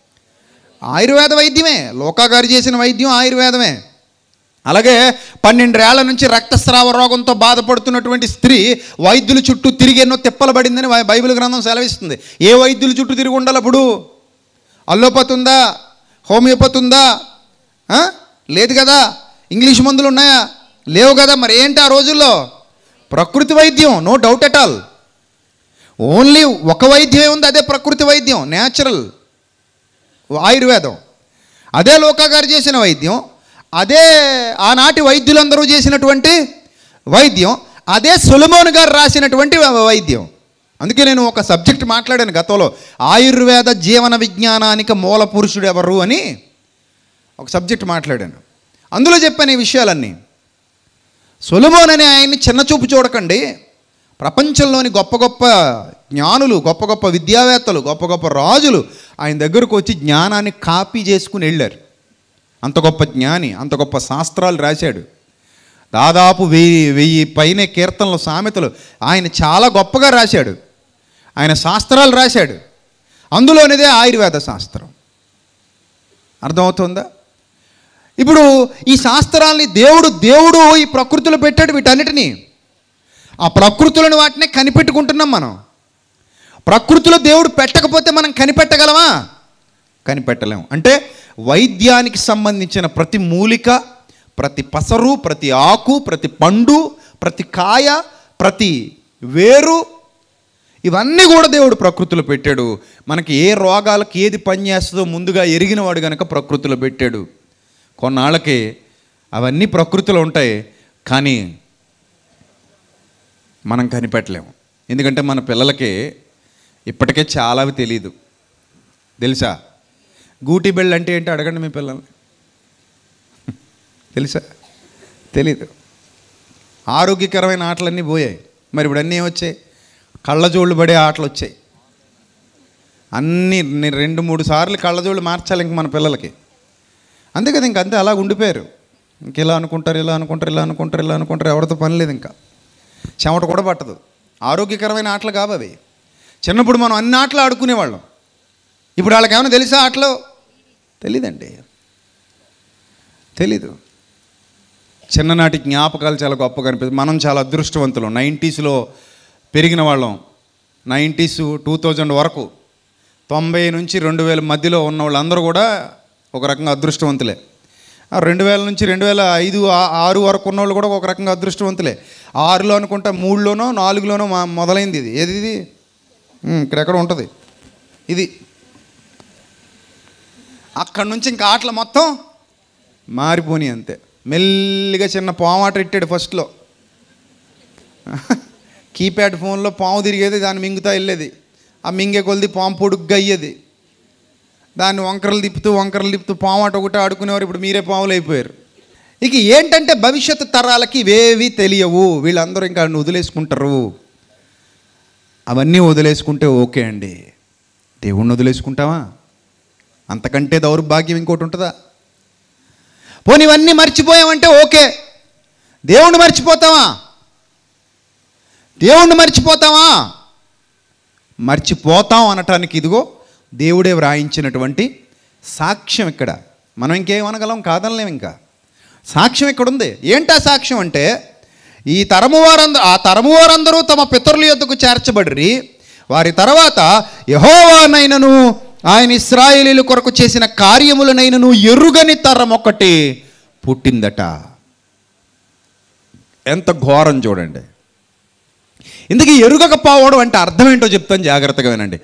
ఆయుర్వేద వైద్యమే లోకా గారు చేసిన వైద్యం ఆయుర్వేదమే అలాగే పన్నెండేళ్ల నుంచి రక్తస్రావ రోగంతో బాధపడుతున్నటువంటి స్త్రీ వైద్యుల చుట్టూ తిరిగి ఎన్నో తిప్పలు పడిందని బై- బైబిల్ గ్రంథం సెలవిస్తుంది ఏ వైద్యుల చుట్టూ తిరిగి ఉండాలి అప్పుడు అల్లోపతి ఉందా హోమియోపతి ఉందా ఆ? లేదు కదా ఇంగ్లీష్ మందులు ఉన్నాయా లేవు కదా మరి ఏంటి ఆ రోజుల్లో ప్రకృతి వైద్యం no doubt at all only ఒక వైద్యమే ఉంది అదే ప్రకృతి వైద్యం న్యాచురల్ ఆయుర్వేదం అదే లోకా గారు చేసిన వైద్యం అదే ఆనాటి వైద్యులందరూ చేసినటువంటి వైద్యం అదే సులమోన్ గారు రాసినటువంటి వ- వైద్యం అందుకే నేను ఒక సబ్జెక్ట్ మాట్లాడాను గతంలో ఆయుర్వేద జీవన విజ్ఞానానికి మూల పురుషుడు ఎవరు అని ఒక సబ్జెక్ట్ మాట్లాడాను అందులో చెప్పాను ఈ విషయాలన్నీ సొలమోన్ అనే ఆయన్ని చిన్నచూపు చూడకండి ప్రపంచంలోని గొప్ప గొప్ప జ్ఞానులు గొప్ప గొప్ప విద్యావేత్తలు గొప్ప గొప్ప రాజులు ఆయన దగ్గరకు వచ్చి జ్ఞానాన్ని కాపీ చేసుకుని వెళ్ళారు అంత గొప్ప జ్ఞాని అంత గొప్ప శాస్త్రాలు రాశాడు దాదాపు వెయ్యి వెయ్యి పైనే కీర్తనలు సామెతలు ఆయన చాలా గొప్పగా రాశాడు ఆయన శాస్త్రాలు రాశాడు అందులోనిదే ఆయుర్వేద శాస్త్రం అర్థమవుతుందా ఇప్పుడు ఈ శాస్త్రాల్ని దేవుడు దేవుడు ఈ ప్రకృతిలో పెట్టాడు వీటన్నిటినీ ఆ ప్రకృతులను వాటిని కనిపెట్టుకుంటున్నాం మనం ప్రకృతిలో దేవుడు పెట్టకపోతే మనం కనిపెట్టగలమా కనిపెట్టలేము అంటే వైద్యానికి సంబంధించిన ప్రతి మూలిక ప్రతి పసరు ప్రతి ఆకు ప్రతి పండు ప్రతి కాయ ప్రతి వేరు ఇవన్నీ కూడా దేవుడు ప్రకృతిలో పెట్టాడు మనకి ఏ రోగాలకు ఏది పనిచేస్తుందో ముందుగా ఎరిగినవాడు కనుక ప్రకృతిలో పెట్టాడు కొన్నాళ్ళకి అవన్నీ ప్రకృతిలో ఉంటాయి కానీ మనం కనిపెట్టలేము ఎందుకంటే మన పిల్లలకి ఇప్పటికే చాలావి తెలియదు తెలుసా గూటి బెళ్ళు అంటే ఏంటి అడగండి మీ పిల్లల్ని తెలుసా తెలీదు ఆరోగ్యకరమైన ఆటలన్నీ పోయాయి మరి ఇప్పుడు అన్నీ ఏమొచ్చాయి కళ్ళజోళ్ళు పడే ఆటలు వచ్చాయి అన్నీ నేను రెండు మూడు సార్లు కళ్ళజోళ్ళు మార్చాలి ఇంక మన పిల్లలకి అంతే కదా ఇంక అంతే అలా ఉండిపోయారు ఇంక ఇలా అనుకుంటారు ఇలా అనుకుంటారు ఇలా అనుకుంటారు ఇలా అనుకుంటారు ఎవరితో పని లేదు ఇంకా చెమట కూడా పట్టదు ఆరోగ్యకరమైన ఆటలు కావు అవి చిన్నప్పుడు మనం అన్ని ఆటలు ఆడుకునేవాళ్ళం ఇప్పుడు వాళ్ళకి ఏమైనా తెలుసా ఆటలు తెలీదండి తెలీదు చిన్ననాటి జ్ఞాపకాలు చాలా గొప్పగా అనిపిస్తుంది మనం చాలా అదృష్టవంతులు నైంటీస్లో పెరిగిన వాళ్ళం నైంటీస్ టూ థౌజండ్ వరకు తొంభై నుంచి రెండు వేల మధ్యలో ఉన్న వాళ్ళందరూ కూడా ఒక రకంగా అదృష్టవంతులే ఆ రెండు వేల నుంచి రెండు వేల ఐదు ఆ- ఆరు వరకు ఉన్న వాళ్ళు కూడా ఒక రకంగా అదృష్టవంతులే ఆరులో అనుకుంటా మూడులోనో నాలుగులోనో మా మొదలైంది ఇది ఏది ఇది ఉమ్, ఇక్కడెక్కడ ఉంటుంది ఇది అక్కడి నుంచి ఇంకా ఆటలు మొత్తం మారిపోయి అంతే మెల్లిగా చిన్న పామాట ఇట్టాడు ఫస్ట్లో కీప్యాడ్ ఫోన్లో పాము తిరిగేది దాన్ని మింగుతా వెళ్ళేది ఆ మింగే కొలిది పాము పొడుగ్గా అయ్యేది దాన్ని వంకరలు తిప్పుతూ వంకరలు తిప్పుతూ పాము ఆట ఒకటి ఆడుకునేవారు ఇప్పుడు మీరే పాములు అయిపోయారు ఇక ఏంటంటే భవిష్యత్తు తరాలకి ఇవేవి తెలియవు వీళ్ళందరూ ఇంకా వదిలేసుకుంటారు అవన్నీ వదిలేసుకుంటే ఓకే అండి దేవుణ్ణి వదిలేసుకుంటావా అంతకంటే దౌర్భాగ్యం ఇంకోటి ఉంటుందా పోనీ ఇవన్నీ మర్చిపోయామంటే ఓకే దేవుణ్ణి మర్చిపోతావా దేవుణ్ణి మర్చిపోతావా మర్చిపోతాం అనటానికి ఇదిగో దేవుడే వ్రాయించినటువంటి సాక్ష్యం ఇక్కడ మనం ఇంకేమనగలం కాదనలేం ఇంకా సాక్ష్యం ఇక్కడ ఉంది ఏంటా సాక్ష్యం అంటే ఈ తరము వారందరూ ఆ తరము వారందరూ తమ పితరుల యొద్దకు చేర్చబడిరి వారి తర్వాత యహోవానైనను ఆయన ఇస్రాయేలీల కొరకు చేసిన కార్యములనైనను ఎరుగని తరం ఒకటి పుట్టిందట ఎంత ఘోరం చూడండి ఇందుకు ఎరుగకపోవడం అంటే అర్థం ఏంటో చెప్తాను జాగ్రత్తగా వినండి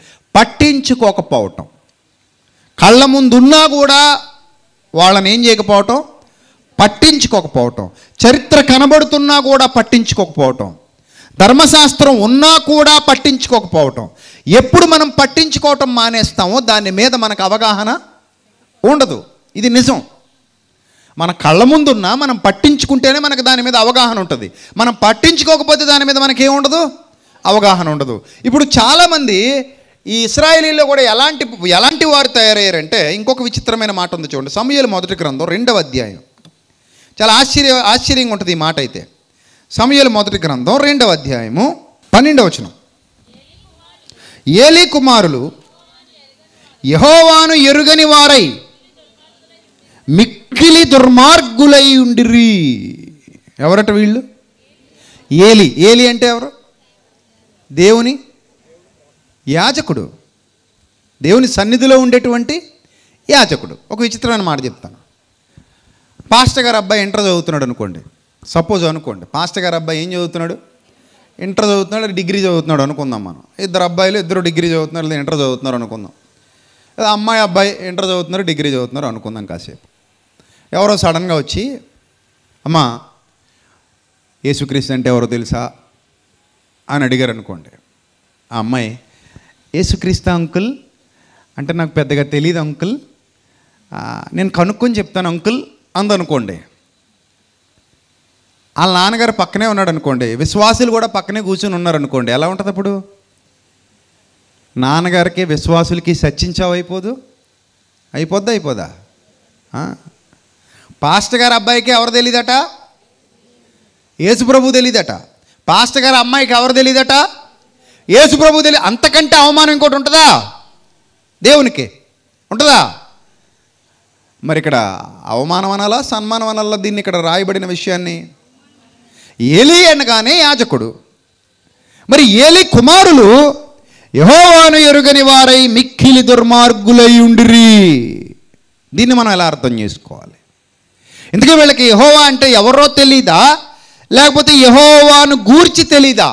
పట్టించుకోకపోవటం కళ్ళ ముందున్నా కూడా వాళ్ళని ఏం చేయకపోవటం పట్టించుకోకపోవటం చరిత్ర కనబడుతున్నా కూడా పట్టించుకోకపోవటం ధర్మశాస్త్రం ఉన్నా కూడా పట్టించుకోకపోవటం ఎప్పుడు మనం పట్టించుకోవటం మానేస్తామో దాని మీద మనకు అవగాహన ఉండదు ఇది నిజం మన కళ్ళ ముందున్నా మనం పట్టించుకుంటేనే మనకు దాని మీద అవగాహన ఉంటుంది మనం పట్టించుకోకపోతే దాని మీద మనకి ఏముండదు అవగాహన ఉండదు ఇప్పుడు చాలామంది ఈ ఇస్రాయేలీలో కూడా ఎలాంటి ఎలాంటి వారు తయారయ్యారంటే ఇంకొక విచిత్రమైన మాట ఉంది చూడండి సమయలు మొదటి గ్రంథం రెండవ అధ్యాయం చాలా ఆశ్చర్య ఆశ్చర్యంగా ఉంటుంది ఈ మాట అయితే సమయలు మొదటి గ్రంథం రెండవ అధ్యాయము పన్నెండవ వచనం ఏలీ కుమారులు యహోవాను ఎరుగని వారై మిక్కిలి దుర్మార్గులై ఉండిరి ఎవరట వీళ్ళు ఏలి ఏలి అంటే ఎవరు దేవుని యాజకుడు దేవుని సన్నిధిలో ఉండేటువంటి యాజకుడు ఒక విచిత్రమైన మాట చెప్తాను పాస్టర్ గారు అబ్బాయి ఇంటర్ చదువుతున్నాడు అనుకోండి సపోజ్ అనుకోండి పాస్టర్ గారు అబ్బాయి ఏం చదువుతున్నాడు ఇంటర్ చదువుతున్నాడు డిగ్రీ చదువుతున్నాడు అనుకుందాం మనం ఇద్దరు అబ్బాయిలు ఇద్దరు డిగ్రీ చదువుతున్నారు లేదా ఇంటర్ చదువుతున్నారు అనుకుందాం లేదా అమ్మాయి అబ్బాయి ఇంటర్ చదువుతున్నారు డిగ్రీ చదువుతున్నారు అనుకుందాం కాసేపు ఎవరో సడన్గా వచ్చి అమ్మా యేసుక్రీస్తు అంటే ఎవరో తెలుసా అని అడిగారు అనుకోండి ఆ అమ్మాయి యేసుక్రీస్తు అంకుల్ అంటే నాకు పెద్దగా తెలియదు అంకుల్ ఆ, నేను కనుక్కొని చెప్తాను అంకుల్ అందనుకోండి వాళ్ళ నాన్నగారు పక్కనే ఉన్నాడు అనుకోండి విశ్వాసులు కూడా పక్కనే కూర్చొని ఉన్నారు అనుకోండి ఎలా ఉంటుంది అప్పుడు నాన్నగారికి విశ్వాసులకి సచ్చించావు అయిపోదు అయిపోద్దా అయిపోదా ఆ? పాస్టర్ గారి అబ్బాయికి ఎవరు తెలియదట యేసు ప్రభు తెలియదట పాస్టర్ గారి అమ్మాయికి ఎవరు తెలియదట యేసు ప్రభు తెలియదు అంతకంటే అవమానం ఇంకోటి ఉంటుందా దేవునికి ఉంటుందా మరి ఇక్కడ అవమానం అనాలా సన్మానం అనాలా దీన్ని ఇక్కడ రాయబడిన విషయాన్ని ఏలి అనగానే యాజకుడు మరి ఏలి కుమారులు యహోవాను ఎరుగని వారై మిక్కిలి దుర్మార్గులై ఉండిరి దీన్ని మనం ఎలా అర్థం చేసుకోవాలి ఎందుకే వీళ్ళకి యహోవా అంటే ఎవరో తెలీదా లేకపోతే యహోవాను గూర్చి తెలీదా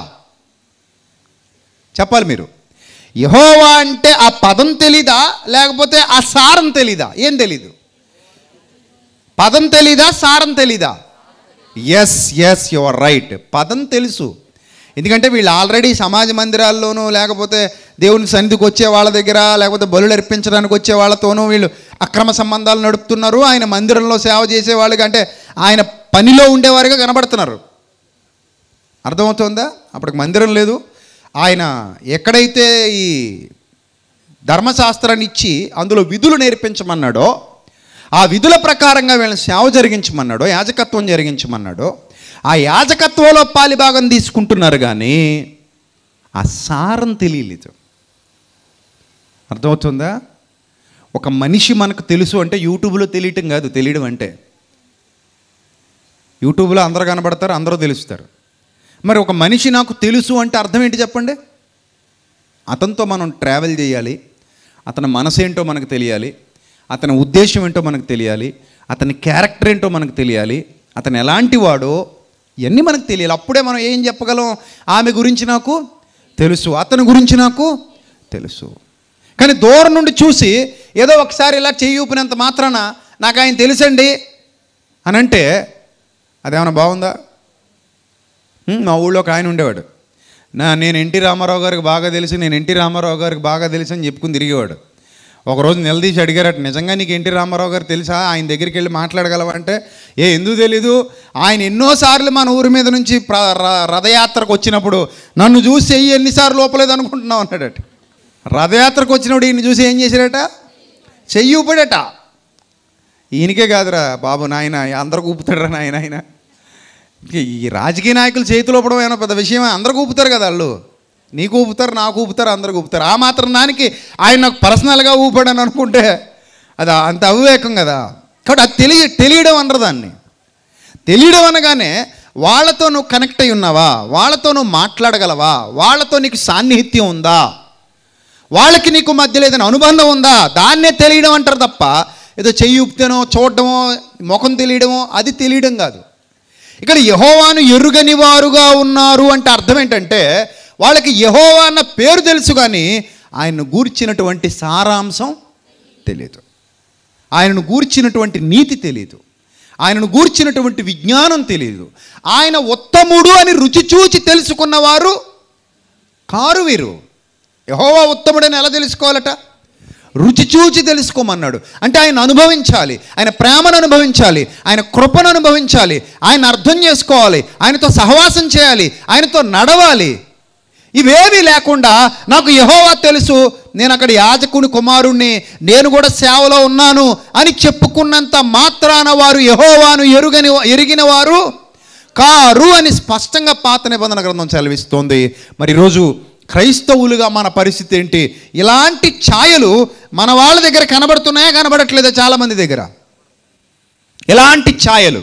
చెప్పాలి మీరు యహోవా అంటే ఆ పదం తెలీదా లేకపోతే ఆ సారం తెలీదా ఏం తెలీదు పదం తెలీదా సారం తెలీదా ఎస్ ఎస్ యువర్ రైట్ పదం తెలుసు ఎందుకంటే వీళ్ళు ఆల్రెడీ సమాజ మందిరాల్లోనూ లేకపోతే దేవుని సన్నిధికి వచ్చే వాళ్ళ దగ్గర లేకపోతే బలులు అర్పించడానికి వచ్చే వాళ్ళతోనూ వీళ్ళు అక్రమ సంబంధాలు నడుపుతున్నారు ఆయన మందిరంలో సేవ చేసే వాళ్ళకి అంటే ఆయన పనిలో ఉండేవారుగా కనబడుతున్నారు అర్థమవుతుందా అప్పటికి మందిరం లేదు ఆయన ఎక్కడైతే ఈ ధర్మశాస్త్రాన్ని ఇచ్చి అందులో విధులు నేర్పించమన్నాడో ఆ విధుల ప్రకారంగా వీళ్ళని సేవ జరిగించమన్నాడో యాజకత్వం జరిగించమన్నాడో ఆ యాజకత్వంలో పాలిభాగం తీసుకుంటున్నారు కానీ ఆ సారం తెలియలేదు అర్థమవుతుందా ఒక మనిషి మనకు తెలుసు అంటే యూట్యూబ్లో తెలియటం కాదు తెలియడం అంటే యూట్యూబ్లో అందరూ కనబడతారు అందరూ తెలుస్తారు మరి ఒక మనిషి నాకు తెలుసు అంటే అర్థం ఏంటి చెప్పండి అతనితో మనం ట్రావెల్ చేయాలి అతని మనసు ఏంటో మనకు తెలియాలి అతని ఉద్దేశం ఏంటో మనకు తెలియాలి అతని క్యారెక్టర్ ఏంటో మనకు తెలియాలి అతను ఎలాంటి వాడో ఇవన్నీ మనకు తెలియాలి అప్పుడే మనం ఏం చెప్పగలం ఆమె గురించి నాకు తెలుసు అతని గురించి నాకు తెలుసు కానీ దూరం నుండి చూసి ఏదో ఒకసారి ఇలా చెయ్యి ఊపినంత మాత్రాన నాకు ఆయన తెలుసండి అని అంటే అదేమైనా బాగుందా హ్మ్, మా ఊళ్ళో ఒక ఆయన ఉండేవాడు నా నేను ఎన్టీ రామారావు గారికి బాగా తెలుసు నేను ఎన్టీ రామారావు గారికి బాగా తెలుసు అని చెప్పుకుని తిరిగేవాడు ఒకరోజు నిలదీసి అడిగారట నిజంగా నీకు ఎన్టీ రామారావు గారు తెలుసా ఆయన దగ్గరికి వెళ్ళి మాట్లాడగలవా అంటే ఏ ఎందుకు తెలీదు ఆయన ఎన్నోసార్లు మన ఊరి మీద నుంచి ప్ర ర- రథయాత్రకు వచ్చినప్పుడు నన్ను చూసి చెయ్యి ఎన్నిసార్లు లోపలేదు అనుకుంటున్నావు అన్నాడట రథయాత్రకు వచ్చినప్పుడు ఈయన చూసి ఏం చేశాడట చెయ్యి ఊపాడట ఈయనకే కాదురా బాబు నాయన అందరికి ఊపుతాడురా నాయన ఆయన ఈ రాజకీయ నాయకులు చేతిలో పడడం ఏమైనా పెద్ద విషయమే అందరికి ఊపుతారు కదా వాళ్ళు నీకు ఊపుతారు నాకు ఊపుతారు అందరికి ఊపుతారు ఆ మాత్రం దానికి ఆయన నాకు పర్సనల్గా ఊపాడని అనుకుంటే అది అంత అవివేకం కదా కాబట్టి అది తెలియ తెలియడం అనరు దాన్ని తెలియడం అనగానే వాళ్ళతో నువ్వు కనెక్ట్ అయి ఉన్నావా వాళ్ళతో నువ్వు మాట్లాడగలవా వాళ్ళతో నీకు సాన్నిహిత్యం ఉందా వాళ్ళకి నీకు మధ్యలో ఏదైనా అనుబంధం ఉందా దాన్నే తెలియడం అంటారు తప్ప ఏదో చెయ్యి ఊపితేనో చూడడమో ముఖం తెలియడమో అది తెలియడం కాదు ఇక్కడ యహోవాను ఎరుగని వారుగా ఉన్నారు అంటే అర్థం ఏంటంటే వాళ్ళకి యహోవా అన్న పేరు తెలుసు కానీ ఆయన్ను గూర్చినటువంటి సారాంశం తెలియదు ఆయనను గూర్చినటువంటి నీతి తెలియదు ఆయనను గూర్చినటువంటి విజ్ఞానం తెలియదు ఆయన ఉత్తముడు అని రుచి చూచి తెలుసుకున్నవారు కారు వీరు యహోవా ఉత్తముడని ఎలా తెలుసుకోవాలట రుచి చూచి తెలుసుకోమన్నాడు అంటే ఆయన అనుభవించాలి ఆయన ప్రేమను అనుభవించాలి ఆయన కృపను అనుభవించాలి ఆయన అర్థం చేసుకోవాలి ఆయనతో సహవాసం చేయాలి ఆయనతో నడవాలి ఇవేవి లేకుండా నాకు యహోవా తెలుసు నేను అక్కడ యాజకుని కుమారుణ్ణి నేను కూడా సేవలో ఉన్నాను అని చెప్పుకున్నంత మాత్రాన వారు యహోవాను ఎరుగని ఎరిగిన వారు కారు అని స్పష్టంగా పాత నిబంధన గ్రంథం సెలవిస్తోంది మరి ఈరోజు క్రైస్తవులుగా మన పరిస్థితి ఏంటి ఇలాంటి ఛాయలు మన వాళ్ళ దగ్గర కనబడుతున్నాయా కనబడట్లేదా చాలామంది దగ్గర ఎలాంటి ఛాయలు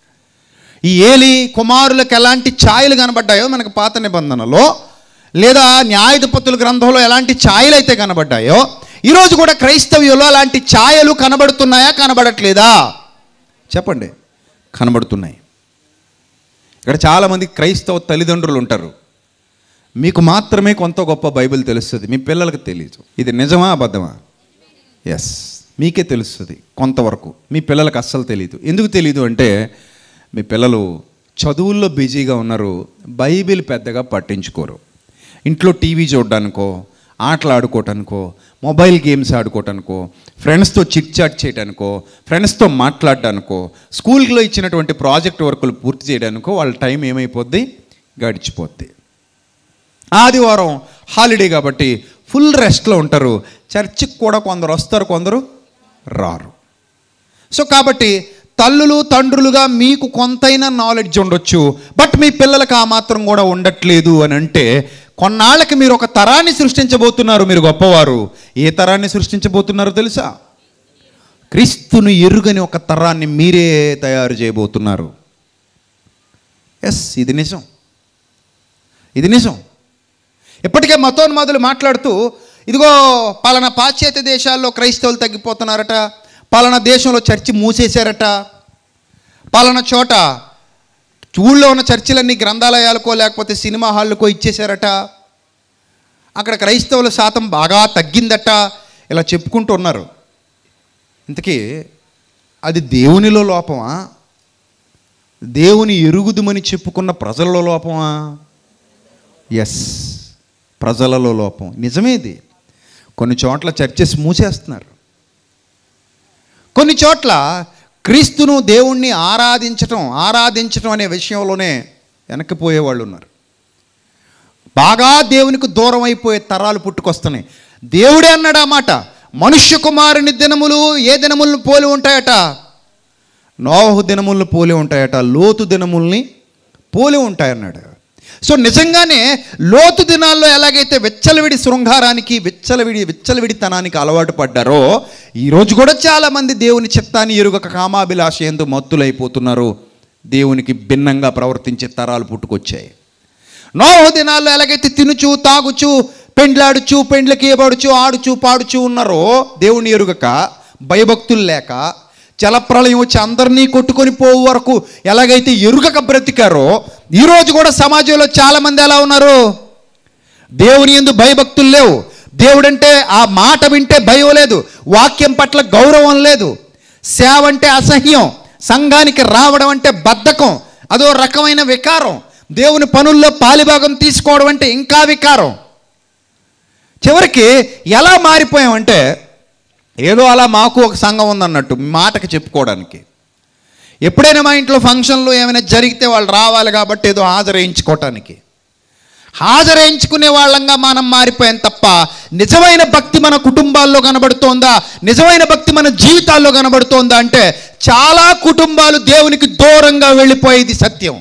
ఈ ఏలి కుమారులకు ఎలాంటి ఛాయలు కనబడ్డాయో మనకు పాత నిబంధనలో లేదా న్యాయాధిపతుల గ్రంథంలో ఎలాంటి ఛాయలు అయితే కనబడ్డాయో ఈరోజు కూడా క్రైస్తవ్యంలో అలాంటి ఛాయలు కనబడుతున్నాయా కనబడట్లేదా చెప్పండి కనబడుతున్నాయి ఇక్కడ చాలామంది క్రైస్తవ తల్లిదండ్రులు ఉంటారు మీకు మాత్రమే కొంత గొప్ప బైబిల్ తెలుస్తుంది మీ పిల్లలకు తెలియదు ఇది నిజమా అబద్ధమా ఎస్ మీకే తెలుస్తుంది కొంతవరకు మీ పిల్లలకు అస్సలు తెలియదు ఎందుకు తెలియదు అంటే మీ పిల్లలు చదువుల్లో బిజీగా ఉన్నారు బైబిల్ పెద్దగా పట్టించుకోరు ఇంట్లో టీవీ చూడడానికో ఆటలు ఆడుకోవటానికో మొబైల్ గేమ్స్ ఆడుకోవటానికో ఫ్రెండ్స్తో చిట్ చాట్ చేయడానికో ఫ్రెండ్స్తో మాట్లాడడానికో స్కూల్లో ఇచ్చినటువంటి ప్రాజెక్ట్ వర్కులు పూర్తి చేయడానికో వాళ్ళ టైం ఏమైపోద్ది గడిచిపోద్ది ఆదివారం హాలిడే కాబట్టి ఫుల్ రెస్ట్లో ఉంటారు చర్చికి కూడా కొందరు వస్తారు కొందరు రారు సో కాబట్టి తల్లులు తండ్రులుగా మీకు కొంతైనా నాలెడ్జ్ ఉండొచ్చు బట్ మీ పిల్లలకు ఆ మాత్రం కూడా ఉండట్లేదు అని అంటే కొన్నాళ్ళకి మీరు ఒక తరాన్ని సృష్టించబోతున్నారు మీరు గొప్పవారు ఏ తరాన్ని సృష్టించబోతున్నారో తెలుసా క్రీస్తును ఎరుగని ఒక తరాన్ని మీరే తయారు చేయబోతున్నారు ఎస్ ఇది నిజం ఇది నిజం ఇప్పటికే మతోన్మాదులు మాట్లాడుతూ ఇదిగో పలానా పాశ్చాత్య దేశాల్లో క్రైస్తవులు తగ్గిపోతున్నారట పలానా దేశంలో చర్చి మూసేశారట పలానా చోట ఊళ్ళో ఉన్న చర్చిలన్నీ గ్రంథాలయాలకో లేకపోతే సినిమా హాళ్ళకో ఇచ్చేశారట అక్కడ క్రైస్తవుల శాతం బాగా తగ్గిందట ఇలా చెప్పుకుంటూ ఉన్నారు ఇంతకీ అది దేవునిలో లోపమా దేవుని ఎరుగుదుమని చెప్పుకున్న ప్రజలలో లోపమా ఎస్ ప్రజలలో లోపం నిజమేది కొన్ని చోట్ల చర్చెస్ మూసేస్తున్నారు కొన్ని చోట్ల క్రీస్తును దేవుణ్ణి ఆరాధించటం ఆరాధించటం అనే విషయంలోనే వెనక్కిపోయే వాళ్ళు ఉన్నారు బాగా దేవునికి దూరం అయిపోయే తరాలు పుట్టుకొస్తున్నాయి దేవుడే అన్నాడు ఆ మాట మనుష్య కుమారుని దినములు ఏ దినములను పోలి ఉంటాయట నోహు దినములను పోలి ఉంటాయట లోతు దినముల్ని పోలి ఉంటాయన్నాడు సో నిజంగానే లోతు దినాల్లో ఎలాగైతే విచ్చలవిడి శృంగారానికి విచ్చలవిడి విచ్చలవిడితనానికి అలవాటు పడ్డారో ఈరోజు కూడా చాలామంది దేవుని చిత్తాన్ని ఎరుగక కామాభిలాష ఎందు మత్తులైపోతున్నారు దేవునికి భిన్నంగా ప్రవర్తించే తరాలు పుట్టుకొచ్చాయి నోహు దినాల్లో ఎలాగైతే తినుచు తాగుచు పెండ్లాడుచు పెండ్లకి ఏబడుచు ఆడుచు పాడుచు ఉన్నారో దేవుని ఎరుగక భయభక్తులు లేక జలప్రళయం వచ్చి అందరినీ కొట్టుకొని పోవు వరకు ఎలాగైతే ఎరుగక బ్రతికారో ఈరోజు కూడా సమాజంలో చాలామంది ఎలా ఉన్నారు దేవుని ఎందు భయభక్తులు లేవు దేవుడంటే ఆ మాట వింటే భయం లేదు వాక్యం పట్ల గౌరవం లేదు సేవ అంటే అసహ్యం సంఘానికి రావడం అంటే బద్ధకం అదో రకమైన వికారం దేవుని పనుల్లో పాలిభాగం తీసుకోవడం అంటే ఇంకా వికారం చివరికి ఎలా మారిపోయామంటే ఏదో అలా మాకు ఒక సంఘం ఉందన్నట్టు మాటకి చెప్పుకోవడానికి ఎప్పుడైనా మా ఇంట్లో ఫంక్షన్లు ఏమైనా జరిగితే వాళ్ళు రావాలి కాబట్టి ఏదో హాజరేయించుకోవటానికి హాజరేయించుకునే వాళ్ళంగా మనం మారిపోయాం తప్ప నిజమైన భక్తి మన కుటుంబాల్లో కనబడుతోందా నిజమైన భక్తి మన జీవితాల్లో కనబడుతోందా అంటే చాలా కుటుంబాలు దేవునికి దూరంగా వెళ్ళిపోయేది సత్యం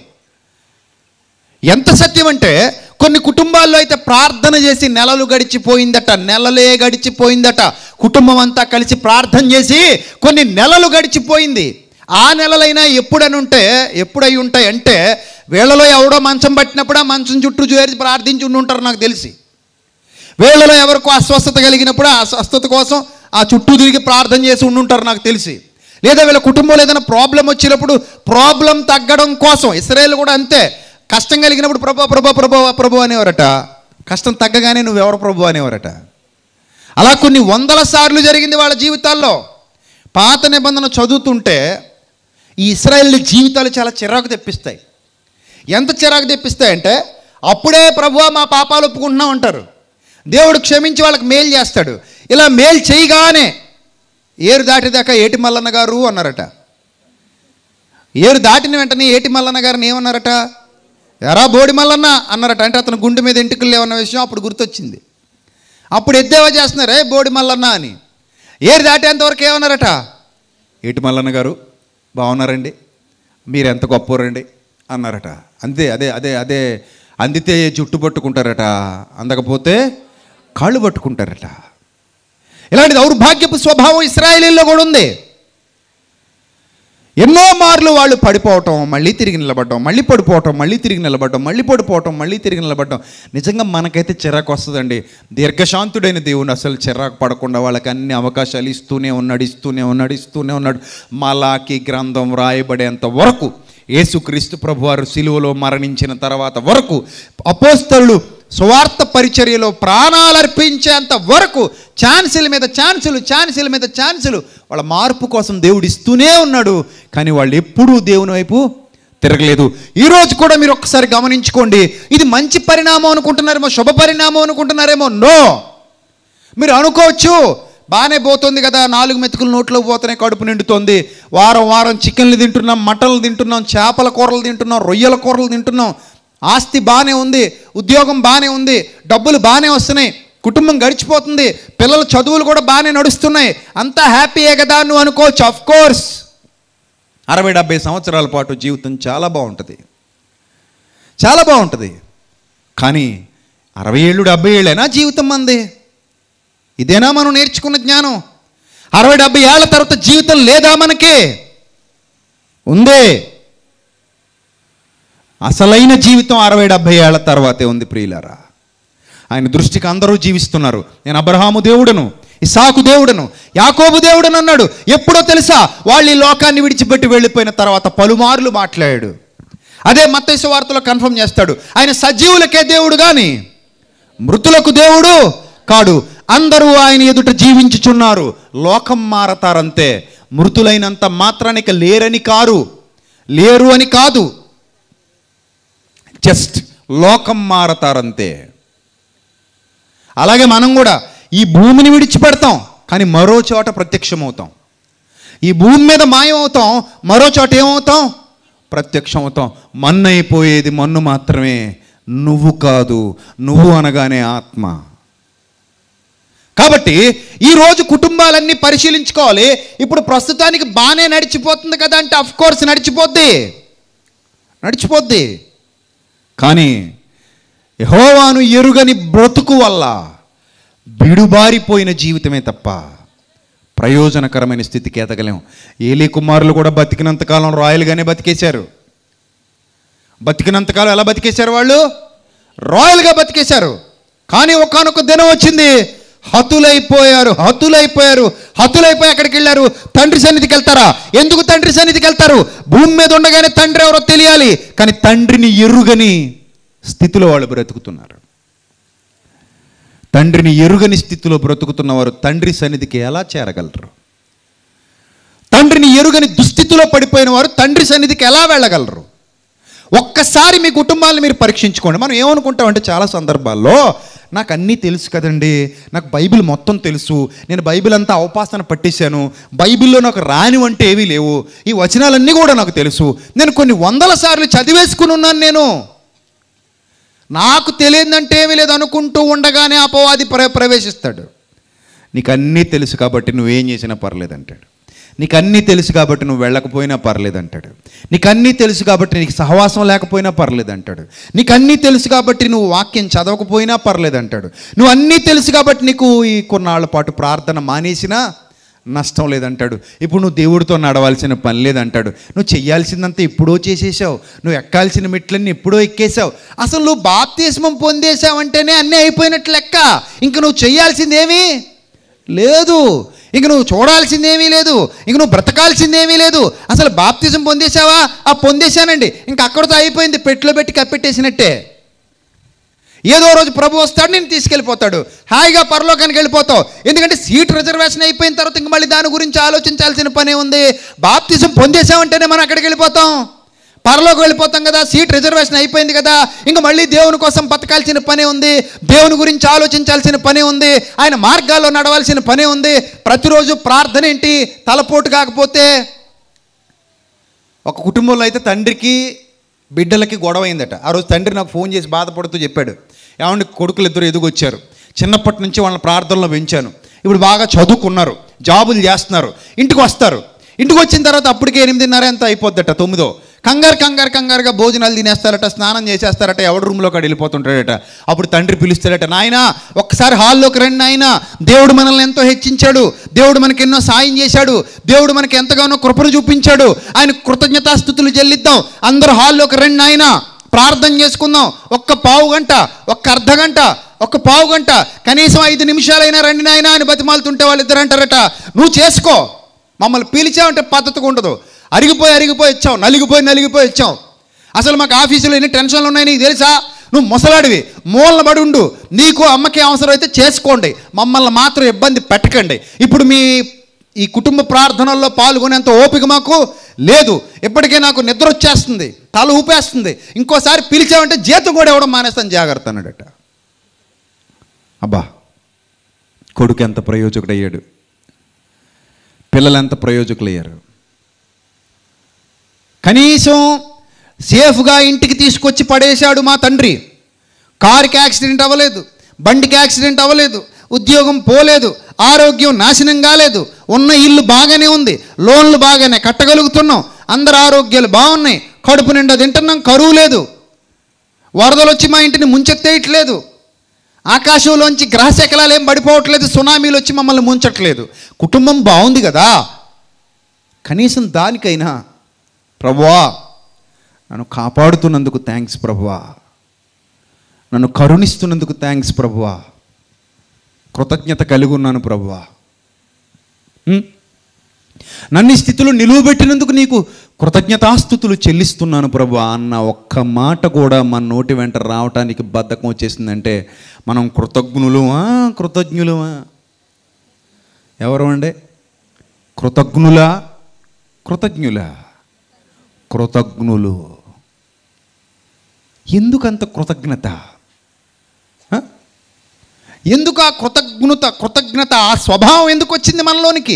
ఎంత సత్యం అంటే కొన్ని కుటుంబాల్లో అయితే ప్రార్థన చేసి నెలలు గడిచిపోయిందట నెలలే గడిచిపోయిందట కుటుంబం అంతా కలిసి ప్రార్థన చేసి కొన్ని నెలలు గడిచిపోయింది ఆ నెలలైనా ఎప్పుడని ఉంటే ఎప్పుడై ఉంటాయి అంటే వీళ్ళలో ఎవడో మంచం పట్టినప్పుడు ఆ మంచం చుట్టూ చేరి ప్రార్థించి ఉండి ఉంటారు నాకు తెలిసి వీళ్ళలో ఎవరికో అస్వస్థత కలిగినప్పుడు ఆ అస్వస్థత కోసం ఆ చుట్టూ తిరిగి ప్రార్థన చేసి ఉండుంటారు నాకు తెలిసి లేదా వీళ్ళ కుటుంబంలో ఏదైనా ప్రాబ్లం వచ్చినప్పుడు ప్రాబ్లం తగ్గడం కోసం ఇస్రాయేల్ కూడా అంతే కష్టం కలిగినప్పుడు ప్రభా ప్రభా ప్రభా ప్రభు అనేవారట కష్టం తగ్గగానే నువ్వెవరు ప్రభు అనేవారట అలా కొన్ని వందల సార్లు జరిగింది వాళ్ళ జీవితాల్లో పాత నిబంధన చదువుతుంటే ఈ ఇస్రాయేల్ జీవితాలు చాలా చిరాకు తెప్పిస్తాయి ఎంత చిరాకు తెప్పిస్తాయంటే అప్పుడే ప్రభువా మా పాపాలు ఒప్పుకుంటున్నాం అంటారు దేవుడు క్షమించి వాళ్ళకి మేలు చేస్తాడు ఇలా మేలు చేయగానే ఏరు దాటిదాకా ఏటి మల్లన్న గారు అన్నారట ఏరు దాటిన వెంటనే ఏటి మల్లన్న గారిని ఏమన్నారట ఎరా బోడి మల్లన్న అన్నారట అంటే అతను గుండె మీద ఎంటుకలు లేవన్న విషయం అప్పుడు గుర్తొచ్చింది అప్పుడు ఎద్దేవా చేస్తున్నారే బోడి మల్లన్న అని ఏరు దాటేంతవరకు ఏమన్నారట ఏటి మల్లన్న గారు బాగున్నారండి మీరు ఎంత గొప్పవారండి అన్నారట అంతే అదే అదే అదే అందితే జుట్టు పట్టుకుంటారట అందకపోతే కాళ్ళు పట్టుకుంటారట ఇలాంటి దౌర్భాగ్యపు స్వభావం ఇస్రాయేలీల్లో కూడా ఉంది ఎన్నో మార్లు వాళ్ళు పడిపోవటం మళ్ళీ తిరిగి నిలబడటం మళ్ళీ పడిపోవటం మళ్ళీ తిరిగి నిలబడటం మళ్ళీ పడిపోవటం మళ్ళీ తిరిగి నిలబడటం నిజంగా మనకైతే చిరాకు వస్తుందండి దీర్ఘశాంతుడైన దేవుని అసలు చిరాకు పడకుండా వాళ్ళకి అన్ని అవకాశాలు ఇస్తూనే ఉన్నాడు ఇస్తూనే ఉన్నాడు ఇస్తూనే ఉన్నాడు మలాకి గ్రంథం రాయబడేంత వరకు యేసుక్రీస్తు ప్రభువారు సిలువలో మరణించిన తర్వాత వరకు అపోస్తలు స్వార్థ పరిచర్యలో ప్రాణాలు అర్పించేంత వరకు ఛాన్సుల మీద ఛాన్సులు ఛాన్సుల మీద ఛాన్సులు వాళ్ళ మార్పు కోసం దేవుడు ఇస్తూనే ఉన్నాడు కానీ వాళ్ళు ఎప్పుడూ దేవుని వైపు తిరగలేదు ఈ రోజు కూడా మీరు ఒక్కసారి గమనించుకోండి ఇది మంచి పరిణామం అనుకుంటున్నారేమో శుభ పరిణామం అనుకుంటున్నారేమో నో మీరు అనుకోవచ్చు బాగానే పోతుంది కదా నాలుగు మెతుకులు నోట్లో పోతేనే కడుపు నిండుతోంది వారం వారం చికెన్లు తింటున్నాం మటన్లు తింటున్నాం చేపల కూరలు తింటున్నాం రొయ్యల కూరలు తింటున్నాం ఆస్తి బాగానే ఉంది ఉద్యోగం బాగానే ఉంది డబ్బులు బాగానే వస్తున్నాయి కుటుంబం గడిచిపోతుంది పిల్లల చదువులు కూడా బాగానే నడుస్తున్నాయి అంతా హ్యాపీయే కదా నువ్వు అనుకోవచ్చు అఫ్ కోర్స్ అరవై డెబ్బై సంవత్సరాల పాటు జీవితం చాలా బాగుంటుంది చాలా బాగుంటుంది కానీ అరవై ఏళ్ళు డెబ్బై ఏళ్ళైనా జీవితం మంది ఇదేనా మనం నేర్చుకున్న జ్ఞానం అరవై డెబ్బై ఏళ్ల తర్వాత జీవితం లేదా మనకి ఉందే అసలైన జీవితం అరవై డెబ్బై ఏళ్ల తర్వాతే ఉంది ప్రియులారా ఆయన దృష్టికి అందరూ జీవిస్తున్నారు నేను అబ్రహాము దేవుడను ఇసాకు దేవుడను యాకోబు దేవుడను అన్నాడు ఎప్పుడో తెలుసా వాళ్ళు ఈ లోకాన్ని విడిచిపెట్టి వెళ్ళిపోయిన తర్వాత పలుమార్లు మాట్లాడాడు అదే మత్తైసు వార్తలో కన్ఫర్మ్ చేస్తాడు ఆయన సజీవులకే దేవుడు కానీ మృతులకు దేవుడు కాడు అందరూ ఆయన ఎదుట జీవించుచున్నారు లోకం మారతారంతే మృతులైనంత మాత్రానికి లేరని కారు లేరు అని కాదు జస్ట్ లోకం మారతారంతే అలాగే మనం కూడా ఈ భూమిని విడిచిపెడతాం కానీ మరో చోట ప్రత్యక్షమవుతాం ఈ భూమి మీద మాయమవుతాం మరో చోట ఏమవుతాం ప్రత్యక్షమవుతాం మన్ను అయిపోయేది మన్ను మాత్రమే నువ్వు కాదు నువ్వు అనగానే ఆత్మ కాబట్టి ఈరోజు కుటుంబాలన్నీ పరిశీలించుకోవాలి ఇప్పుడు ప్రస్తుతానికి బాగానే నడిచిపోతుంది కదా అంటే అఫ్ కోర్స్ నడిచిపోద్ది నడిచిపోద్ది కానీ యహోవాను ఎరుగని బ్రతుకు వల్ల బిడుబారిపోయిన జీవితమే తప్ప ప్రయోజనకరమైన స్థితికి ఎదగలేం ఏలీ కుమారులు కూడా బతికినంతకాలం రాయల్గానే బతికేశారు బతికినంతకాలం ఎలా బతికేశారు వాళ్ళు రాయల్గా బతికేశారు కానీ ఒకనొక దినం వచ్చింది హతులైపోయారు హతులైపోయారు హతులైపోయి ఎక్కడికి వెళ్ళారు తండ్రి సన్నిధికి వెళ్తారా ఎందుకు తండ్రి సన్నిధికి వెళ్తారు భూమి మీద ఉండగానే తండ్రి ఎవరో తెలియాలి కానీ తండ్రిని ఎరుగని స్థితిలో వాళ్ళు బ్రతుకుతున్నారు తండ్రిని ఎరుగని స్థితిలో బ్రతుకుతున్నవారు తండ్రి సన్నిధికి ఎలా చేరగలరు తండ్రిని ఎరుగని దుస్థితిలో పడిపోయిన వారు తండ్రి సన్నిధికి ఎలా వెళ్ళగలరు ఒక్కసారి మీ కుటుంబాలను మీరు పరీక్షించుకోండి మనం ఏమనుకుంటామంటే చాలా సందర్భాల్లో నాకు అన్నీ తెలుసు కదండి నాకు బైబిల్ మొత్తం తెలుసు నేను బైబిల్ అంతా అవపాసన పట్టేశాను బైబిల్లో నాకు రానివంటే ఏవీ లేవు ఈ వచనాలన్నీ కూడా నాకు తెలుసు నేను కొన్ని వందల సార్లు చదివేసుకుని ఉన్నాను నేను నాకు తెలియదంటే ఏమీ లేదు అనుకుంటూ ఉండగానే అపవాది ప్ర ప్రవేశిస్తాడు నీకు అన్నీ తెలుసు కాబట్టి నువ్వేం చేసినా పర్లేదు అంటాడు నీకు అన్నీ తెలుసు కాబట్టి నువ్వు వెళ్ళకపోయినా పర్లేదు అంటాడు నీకు అన్నీ తెలుసు కాబట్టి నీకు సహవాసం లేకపోయినా పర్లేదు అంటాడు నీకు అన్నీ తెలుసు కాబట్టి నువ్వు వాక్యం చదవకపోయినా పర్లేదు అంటాడు నువ్వు అన్నీ తెలుసు కాబట్టి నీకు ఈ కొన్నాళ్ళ పాటు ప్రార్థన మానేసినా నష్టం లేదంటాడు ఇప్పుడు నువ్వు దేవుడితో నడవాల్సిన పని లేదంటాడు నువ్వు చెయ్యాల్సిందంతా ఎప్పుడో చేసేసావు నువ్వు ఎక్కాల్సిన మెట్లన్నీ ఎప్పుడో ఎక్కేసావు అసలు నువ్వు బాప్తిస్మం పొందేసావంటేనే అన్నీ అయిపోయినట్లు లెక్క ఇంక నువ్వు చెయ్యాల్సిందేమీ లేదు ఇంక నువ్వు చూడాల్సిందేమీ లేదు ఇంక నువ్వు బ్రతకాల్సిందేమీ లేదు అసలు బాప్తిజం పొందేశావా ఆ పొందేశానండి ఇంక అక్కడితో అయిపోయింది పెట్టులో పెట్టి కప్పెట్టేసినట్టే ఏదో రోజు ప్రభు వస్తాడు నేను తీసుకెళ్ళిపోతాడు హాయిగా పరలోకానికి వెళ్ళిపోతావు ఎందుకంటే సీట్ రిజర్వేషన్ అయిపోయిన తర్వాత ఇంక మళ్ళీ దాని గురించి ఆలోచించాల్సిన పనే ఉంది బాప్తిజం పొందేసామంటేనే మనం అక్కడికి వెళ్ళిపోతాం పరలోకి వెళ్ళిపోతాం కదా సీట్ రిజర్వేషన్ అయిపోయింది కదా ఇంకా మళ్ళీ దేవుని కోసం బతకాల్సిన పనే ఉంది దేవుని గురించి ఆలోచించాల్సిన పనే ఉంది ఆయన మార్గాల్లో నడవాల్సిన పనే ఉంది ప్రతిరోజు ప్రార్థన ఏంటి తలపోటు కాకపోతే ఒక కుటుంబంలో అయితే తండ్రికి బిడ్డలకి గొడవ అయిందట ఆ రోజు తండ్రి నాకు ఫోన్ చేసి బాధపడుతూ చెప్పాడు ఏమంటే కొడుకులు ఇద్దరు ఎదుగొచ్చారు చిన్నప్పటి నుంచి వాళ్ళని ప్రార్థనలో పెంచాను ఇప్పుడు బాగా చదువుకున్నారు జాబులు చేస్తున్నారు ఇంటికి వస్తారు ఇంటికి వచ్చిన తర్వాత అప్పటికే ఎనిమిదిన్నర ఎంత అయిపోద్దట తొమ్మిదో కంగారు కంగారు కంగారుగా భోజనాలు తినేస్తారట స్నానం చేసేస్తారట ఎవడి రూమ్లో కాడ వెళ్ళిపోతుంటాడట అప్పుడు తండ్రి పిలుస్తాడట నాయన ఒక్కసారి హాల్లోకి రండి నాయన దేవుడు మనల్ని ఎంతో హెచ్చించాడు దేవుడు మనకి ఎన్నో సాయం చేశాడు దేవుడు మనకి ఎంతగానో కృపను చూపించాడు ఆయన కృతజ్ఞతాస్థుతులు చెల్లిద్దాం అందరూ హాల్లోకి రండి నాయన ప్రార్థన చేసుకుందాం ఒక్క పావు గంట ఒక్క అర్ధ గంట ఒక్క పావు గంట కనీసం ఐదు నిమిషాలైనా రండి నాయన అని బతిమాలుతుంటే వాళ్ళిద్దరు అంటారట నువ్వు చేసుకో మమ్మల్ని పిలిచావంటే పద్ధతిగా ఉండదు అరిగిపోయి అరిగిపోయి వచ్చావు నలిగిపోయి నలిగిపోయి వచ్చావు అసలు మాకు ఆఫీసులో ఎన్ని టెన్షన్లు ఉన్నాయి నీకు తెలుసా నువ్వు ముసలాడివి మూలన పడి ఉండు నీకు అమ్మకి అవసరం అయితే చేసుకోండి మమ్మల్ని మాత్రం ఇబ్బంది పెట్టకండి ఇప్పుడు మీ ఈ కుటుంబ ప్రార్థనల్లో పాల్గొనేంత ఓపిక మాకు లేదు ఇప్పటికే నాకు నిద్ర వచ్చేస్తుంది తల ఊపేస్తుంది ఇంకోసారి పిలిచావంటే జీతం కూడా ఇవ్వడం మానేస్తాను జాగ్రత్త అన్నాడట అబ్బా కొడుకు ఎంత ప్రయోజకుడయ్యాడు పిల్లలు ఎంత ప్రయోజకులయ్యారు కనీసం సేఫ్గా ఇంటికి తీసుకొచ్చి పడేశాడు మా తండ్రి కారుకి యాక్సిడెంట్ అవ్వలేదు బండికి యాక్సిడెంట్ అవ్వలేదు ఉద్యోగం పోలేదు ఆరోగ్యం నాశనం కాలేదు ఉన్న ఇల్లు బాగానే ఉంది లోన్లు బాగానే కట్టగలుగుతున్నాం అందరు ఆరోగ్యాలు బాగున్నాయి కడుపు నిండా తింటున్నాం కరువు లేదు వరదలు వచ్చి మా ఇంటిని ముంచెత్తేయట్లేదు ఆకాశంలోంచి గ్రహశకలాలు ఏం పడిపోవట్లేదు సునామీలు వచ్చి మమ్మల్ని ముంచట్లేదు కుటుంబం బాగుంది కదా కనీసం దానికైనా ప్రభువా నన్ను కాపాడుతున్నందుకు థ్యాంక్స్ ప్రభువా నన్ను కరుణిస్తున్నందుకు థ్యాంక్స్ ప్రభువా కృతజ్ఞత కలిగి ఉన్నాను ప్రభువా ఉం? నన్ను ఈ స్థితిలో నిలువబెట్టినందుకు నీకు కృతజ్ఞతాస్థుతులు చెల్లిస్తున్నాను ప్రభు అన్న ఒక్క మాట కూడా మన నోటి వెంట రావటానికి బద్ధకం వచ్చేసిందంటే మనం కృతజ్ఞులుమా కృతజ్ఞులుమా ఎవరు అండి కృతజ్ఞులా కృతజ్ఞులా కృతజ్ఞులు ఎందుకంత కృతజ్ఞత హ? ఎందుకు ఆ కృతజ్ఞత కృతజ్ఞత ఆ స్వభావం ఎందుకు వచ్చింది మనలోనికి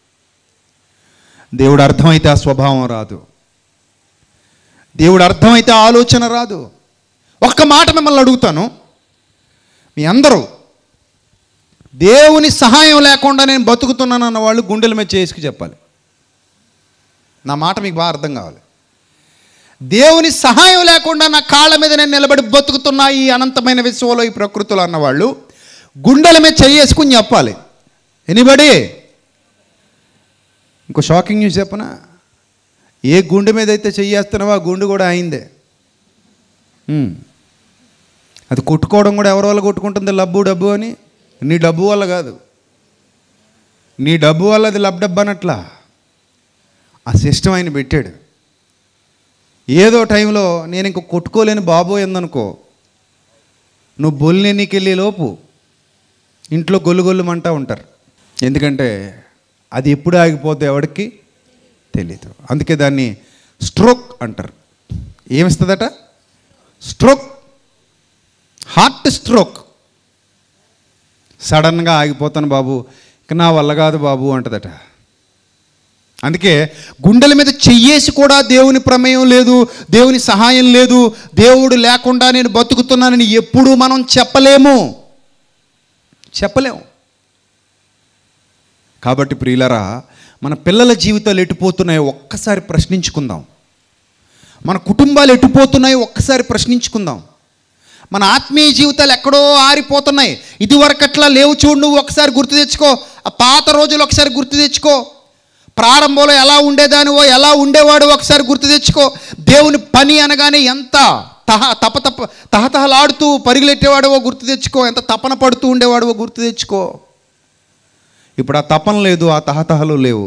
దేవుడు అర్థమైతే ఆ స్వభావం రాదు దేవుడు అర్థమైతే ఆ ఆలోచన రాదు ఒక్క మాట మిమ్మల్ని అడుగుతాను మీ అందరూ దేవుని సహాయం లేకుండా నేను బతుకుతున్నాను అన్న వాళ్ళు గుండెల మీద చేసుకు చెప్పాలి నా మాట మీకు బాగా అర్థం కావాలి దేవుని సహాయం లేకుండా నా కాళ్ళ మీద నేను నిలబడి బతుకుతున్నా ఈ అనంతమైన విశ్వంలో ఈ ప్రకృతిలో అన్నవాళ్ళు గుండెల మీద చేసుకుని చెప్పాలి ఎనిబడి ఇంకో షాకింగ్ న్యూస్ చెప్పనా ఏ గుండె మీద అయితే చెయ్యేస్తున్నావో ఆ గుండె కూడా అయిందే ఉమ్. అది కొట్టుకోవడం కూడా ఎవరి వల్ల కొట్టుకుంటుంది లబ్బు డబ్బు అని నీ డబ్బు వల్ల కాదు నీ డబ్బు వల్ల అది లబ్ డబ్బు అనట్లా ఆ సిస్టమ్ ఆయన పెట్టాడు ఏదో టైంలో నేను ఇంక కొట్టుకోలేని బాబోయ్ ఉందనుకో నువ్వు బొల్లినికి వెళ్ళే లోపు ఇంట్లో గొల్లు గొల్లుమంటా ఉంటారు ఎందుకంటే అది ఎప్పుడు ఆగిపోతే ఎవరికి తెలీదు అందుకే దాన్ని స్ట్రోక్ అంటారు ఏమిస్తుందట స్ట్రోక్ హార్ట్ స్ట్రోక్ సడన్గా ఆగిపోతాను బాబు ఇక నా వల్ల కాదు బాబు అంటదట అందుకే గుండెల మీద చెయ్యేసి కూడా దేవుని ప్రమేయం లేదు దేవుని సహాయం లేదు దేవుడు లేకుండా నేను బతుకుతున్నానని ఎప్పుడూ మనం చెప్పలేము చెప్పలేము కాబట్టి ప్రియులరా మన పిల్లల జీవితాలు ఎటుపోతున్నాయో ఒక్కసారి ప్రశ్నించుకుందాం మన కుటుంబాలు ఎటుపోతున్నాయో ఒక్కసారి ప్రశ్నించుకుందాం మన ఆత్మీయ జీవితాలు ఎక్కడో ఆరిపోతున్నాయి ఇదివరకట్లా లేవు చూడు నువ్వు ఒకసారి గుర్తు తెచ్చుకో ఆ పాత రోజులు ఒకసారి గుర్తు తెచ్చుకో ప్రారంభంలో ఎలా ఉండేదానివో ఎలా ఉండేవాడు ఒకసారి గుర్తు తెచ్చుకో దేవుని పని అనగానే ఎంత తహ తప తప తహతహలాడుతూ పరుగులెట్టేవాడవో గుర్తు తెచ్చుకో ఎంత తపన పడుతూ ఉండేవాడవో గుర్తు తెచ్చుకో ఇప్పుడు ఆ తపన లేదు ఆ తహతహలు లేవు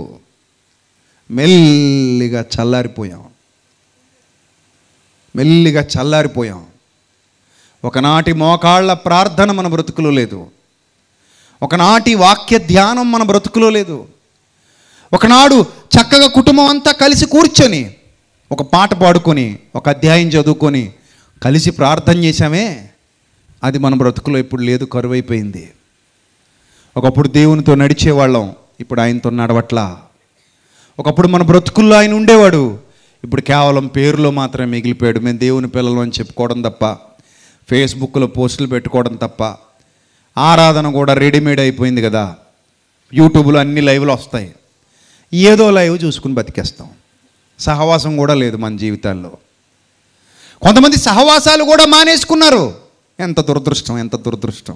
మెల్లిగా చల్లారిపోయాం మెల్లిగా చల్లారిపోయాం ఒకనాటి మోకాళ్ళ ప్రార్థన మన బ్రతుకులో లేదు ఒకనాటి వాక్య ధ్యానం మన బ్రతుకులో లేదు ఒకనాడు చక్కగా కుటుంబం అంతా కలిసి కూర్చొని ఒక పాట పాడుకొని ఒక అధ్యాయం చదువుకొని కలిసి ప్రార్థన చేశామే అది మన బ్రతుకులో ఇప్పుడు లేదు కరువైపోయింది ఒకప్పుడు దేవునితో నడిచేవాళ్ళం ఇప్పుడు ఆయనతో నడవట్లా ఒకప్పుడు మన బ్రతుకుల్లో ఆయన ఉండేవాడు ఇప్పుడు కేవలం పేరులో మాత్రమే మిగిలిపోయాడు మేము దేవుని పిల్లలు అని చెప్పుకోవడం తప్ప ఫేస్బుక్లో పోస్టులు పెట్టుకోవడం తప్ప ఆరాధన కూడా రెడీమేడ్ అయిపోయింది కదా యూట్యూబ్లో అన్ని లైవ్లు వస్తాయి ఏదో లైవ్ చూసుకుని బతికేస్తాం సహవాసం కూడా లేదు మన జీవితాల్లో కొంతమంది సహవాసాలు కూడా మానేసుకున్నారు ఎంత దురదృష్టం ఎంత దురదృష్టం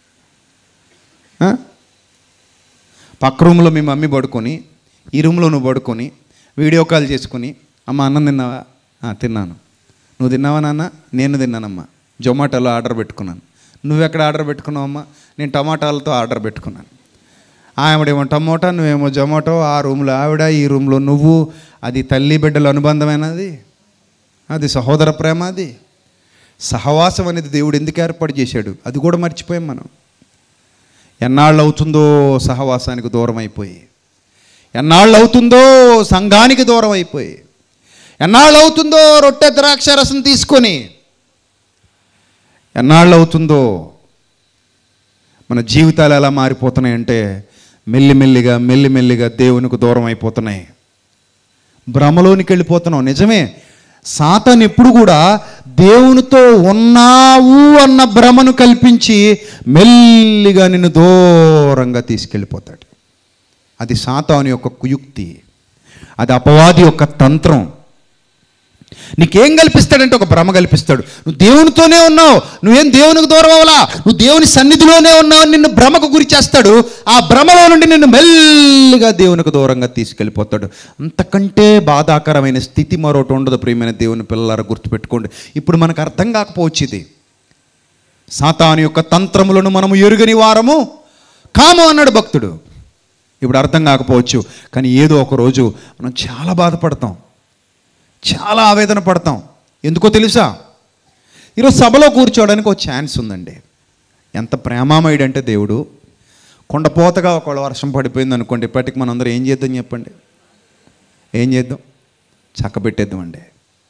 ఆ? పక్క రూమ్లో మీ మమ్మీ పడుకొని ఈ రూమ్లో నువ్వు పడుకొని వీడియో కాల్ చేసుకుని అమ్మ అన్నం తిన్నావా "ఆ, తిన్నాను నువ్వు తిన్నావా నాన్న నేను తిన్నానమ్మా జొమాటోలో ఆర్డర్ పెట్టుకున్నాను నువ్వెక్కడ ఆర్డర్ పెట్టుకున్నావమ్మా నేను టమాటాలతో ఆర్డర్ పెట్టుకున్నాను ఆవిడేమో టమోటా నువ్వేమో జొమాటో ఆ రూమ్లో ఆవిడ ఈ రూమ్లో నువ్వు అది తల్లి బిడ్డల అనుబంధమైనది అది సహోదర ప్రేమ అది సహవాసం అనేది దేవుడు ఎందుకు ఏర్పాటు చేశాడు అది కూడా మర్చిపోయాం మనం ఎన్నాళ్ళు అవుతుందో సహవాసానికి దూరం అయిపోయి ఎన్నాళ్ళు అవుతుందో సంఘానికి దూరం అయిపోయి ఎన్నాళ్ళు అవుతుందో రొట్టె ద్రాక్ష రసం తీసుకొని ఎన్నాళ్ళు అవుతుందో మన జీవితాలు ఎలా మారిపోతున్నాయంటే మెల్లిమెల్లిగా మెల్లిమెల్లిగా దేవునికి దూరం అయిపోతున్నాయి భ్రమలోనికి వెళ్ళిపోతున్నాం నిజమే సాతాన్ ఎప్పుడు కూడా దేవునితో ఉన్నావు అన్న భ్రమను కల్పించి మెల్లిగా నిన్ను దూరంగా తీసుకెళ్ళిపోతాడు అది సాతాను యొక్క కుయుక్తి అది అపవాది యొక్క తంత్రం నీకేం కల్పిస్తాడంటే ఒక భ్రమ కల్పిస్తాడు నువ్వు దేవునితోనే ఉన్నావు నువ్వేం దేవునికి దూరం అవ్వలా నువ్వు దేవుని సన్నిధిలోనే ఉన్నావు అని నిన్ను భ్రమకు గురి చేస్తాడు ఆ భ్రమలో నుండి నిన్ను మెల్లిగా దేవునికి దూరంగా తీసుకెళ్ళిపోతాడు అంతకంటే బాధాకరమైన స్థితి మరొకటి ఉండదు ప్రియమైన దేవుని పిల్లలారా గుర్తుపెట్టుకోండి ఇప్పుడు మనకు అర్థం కాకపోవచ్చు ఇది సాతాను యొక్క తంత్రములను మనము ఎరుగని వారము కాము అన్నాడు భక్తుడు ఇప్పుడు అర్థం కాకపోవచ్చు కానీ ఏదో ఒక రోజు మనం చాలా బాధపడతాం చాలా ఆవేదన పడతాం ఎందుకో తెలుసా ఈరోజు సభలో కూర్చోవడానికి ఒక ఛాన్స్ ఉందండి ఎంత ప్రేమామయుడు అంటే దేవుడు కొండపోతగా ఒకవేళ వర్షం పడిపోయింది అనుకోండి ఇప్పటికి మనందరం ఏం చేద్దాం చెప్పండి ఏం చేద్దాం చక్క పెట్టేద్దామండి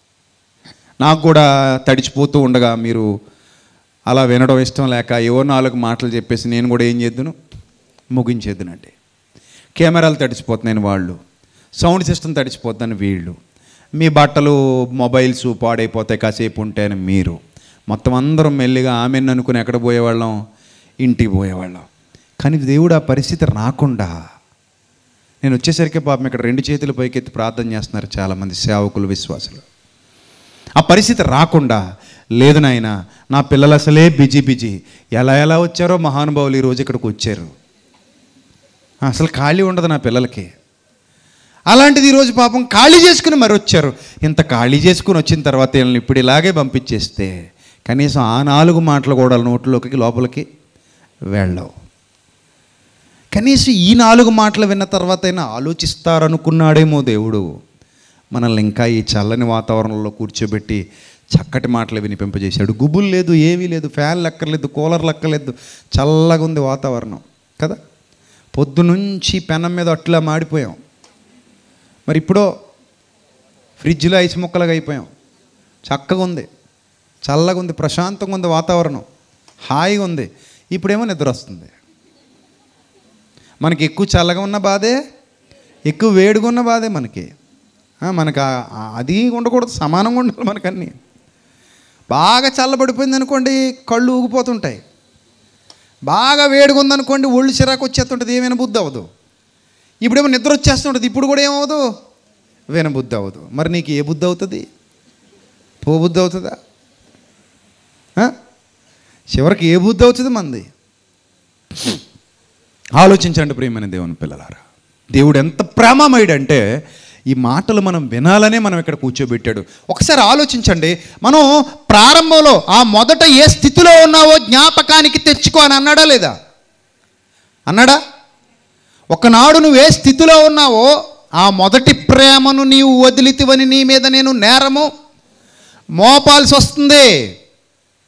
నాకు కూడా తడిచిపోతూ ఉండగా మీరు అలా వినడం ఇష్టం లేక ఏవో నాలుగు మాటలు చెప్పేసి నేను కూడా ఏం చేద్దును ముగించేద్దునండి కెమెరాలు తడిచిపోతున్నాయని వాళ్ళు సౌండ్ సిస్టమ్ తడిచిపోతుందని వీళ్ళు మీ బట్టలు మొబైల్స్ పాడైపోతాయి కాసేపు ఉంటాయని మీరు మొత్తం అందరం మెల్లిగా ఆమెను అనుకుని ఎక్కడ పోయేవాళ్ళం ఇంటికి పోయేవాళ్ళం కానీ దేవుడు ఆ పరిస్థితి రాకుండా నేను వచ్చేసరికి పాపం ఇక్కడ రెండు చేతులు పైకెత్తి ప్రార్థన చేస్తున్నారు చాలామంది సేవకులు విశ్వాసులు ఆ పరిస్థితి రాకుండా లేదు నాయన నా పిల్లలు అసలే బిజీ బిజీ ఎలా ఎలా వచ్చారో మహానుభావులు ఈరోజు ఇక్కడికి వచ్చారు అసలు ఖాళీ ఉండదు నా పిల్లలకి అలాంటిది ఈరోజు పాపం ఖాళీ చేసుకుని మరి వచ్చారు ఇంత ఖాళీ చేసుకుని వచ్చిన తర్వాత వీళ్ళని ఇప్పుడు ఇలాగే పంపించేస్తే కనీసం ఆ నాలుగు మాటలు కూడా వాళ్ళ నోట్లోకి లోపలికి వెళ్ళవు కనీసం ఈ నాలుగు మాటలు విన్న తర్వాత అయినా ఆలోచిస్తారనుకున్నాడేమో దేవుడు మనల్ని ఇంకా ఈ చల్లని వాతావరణంలో కూర్చోబెట్టి చక్కటి మాటలు వినిపింపజేశాడు గుబులు లేదు ఏమీ లేదు ఫ్యాన్ లెక్కర్లేదు కూలర్ లెక్కలేదు చల్లగా ఉంది వాతావరణం కదా పొద్దునుంచి పెనం మీద అట్లా మాడిపోయాం మరి ఇప్పుడో ఫ్రిడ్జ్లో ఐస్ ముక్కలుగా అయిపోయాం చక్కగా ఉంది చల్లగా ఉంది ప్రశాంతంగా ఉంది వాతావరణం హాయిగా ఉంది ఇప్పుడేమో నిద్ర వస్తుంది మనకి ఎక్కువ చల్లగా ఉన్న బాధే ఎక్కువ వేడిగా ఉన్న బాధే మనకి ఆ, మనకు ఆ- ఆ- అది ఉండకూడదు సమానంగా ఉండాలి మనకన్నీ బాగా చల్లబడిపోయింది అనుకోండి కళ్ళు ఊగిపోతుంటాయి బాగా వేడిగా ఉందనుకోండి ఒళ్ళు చిరాకు వచ్చేస్తుంటుంది ఏమైనా బుద్ధి అవ్వదు ఇప్పుడేమో నిద్ర వచ్చేస్తుంటుంది ఇప్పుడు కూడా ఏమవ్వదు వినబుద్ధి అవ్వదు మరి నీకు ఏ బుద్ధి అవుతుంది పో బుద్ధి అవుతుందా ఆ? చివరికి ఏ బుద్ధి అవుతుంది మంది ఆలోచించండి ప్రియమైన దేవుని పిల్లలారా దేవుడు ఎంత ప్రేమమయుడు అంటే ఈ మాటలు మనం వినాలనే మనం ఇక్కడ కూర్చోబెట్టాడు ఒకసారి ఆలోచించండి మనం ప్రారంభంలో ఆ మొదట ఏ స్థితిలో ఉన్నావో జ్ఞాపకానికి తెచ్చుకో అని అన్నాడా లేదా అన్నాడా ఒకనాడు నువ్వు ఏ స్థితిలో ఉన్నావో ఆ మొదటి ప్రేమను నీవు వదిలితివని నీ మీద నేను నేరము మోపాల్సి వస్తుంది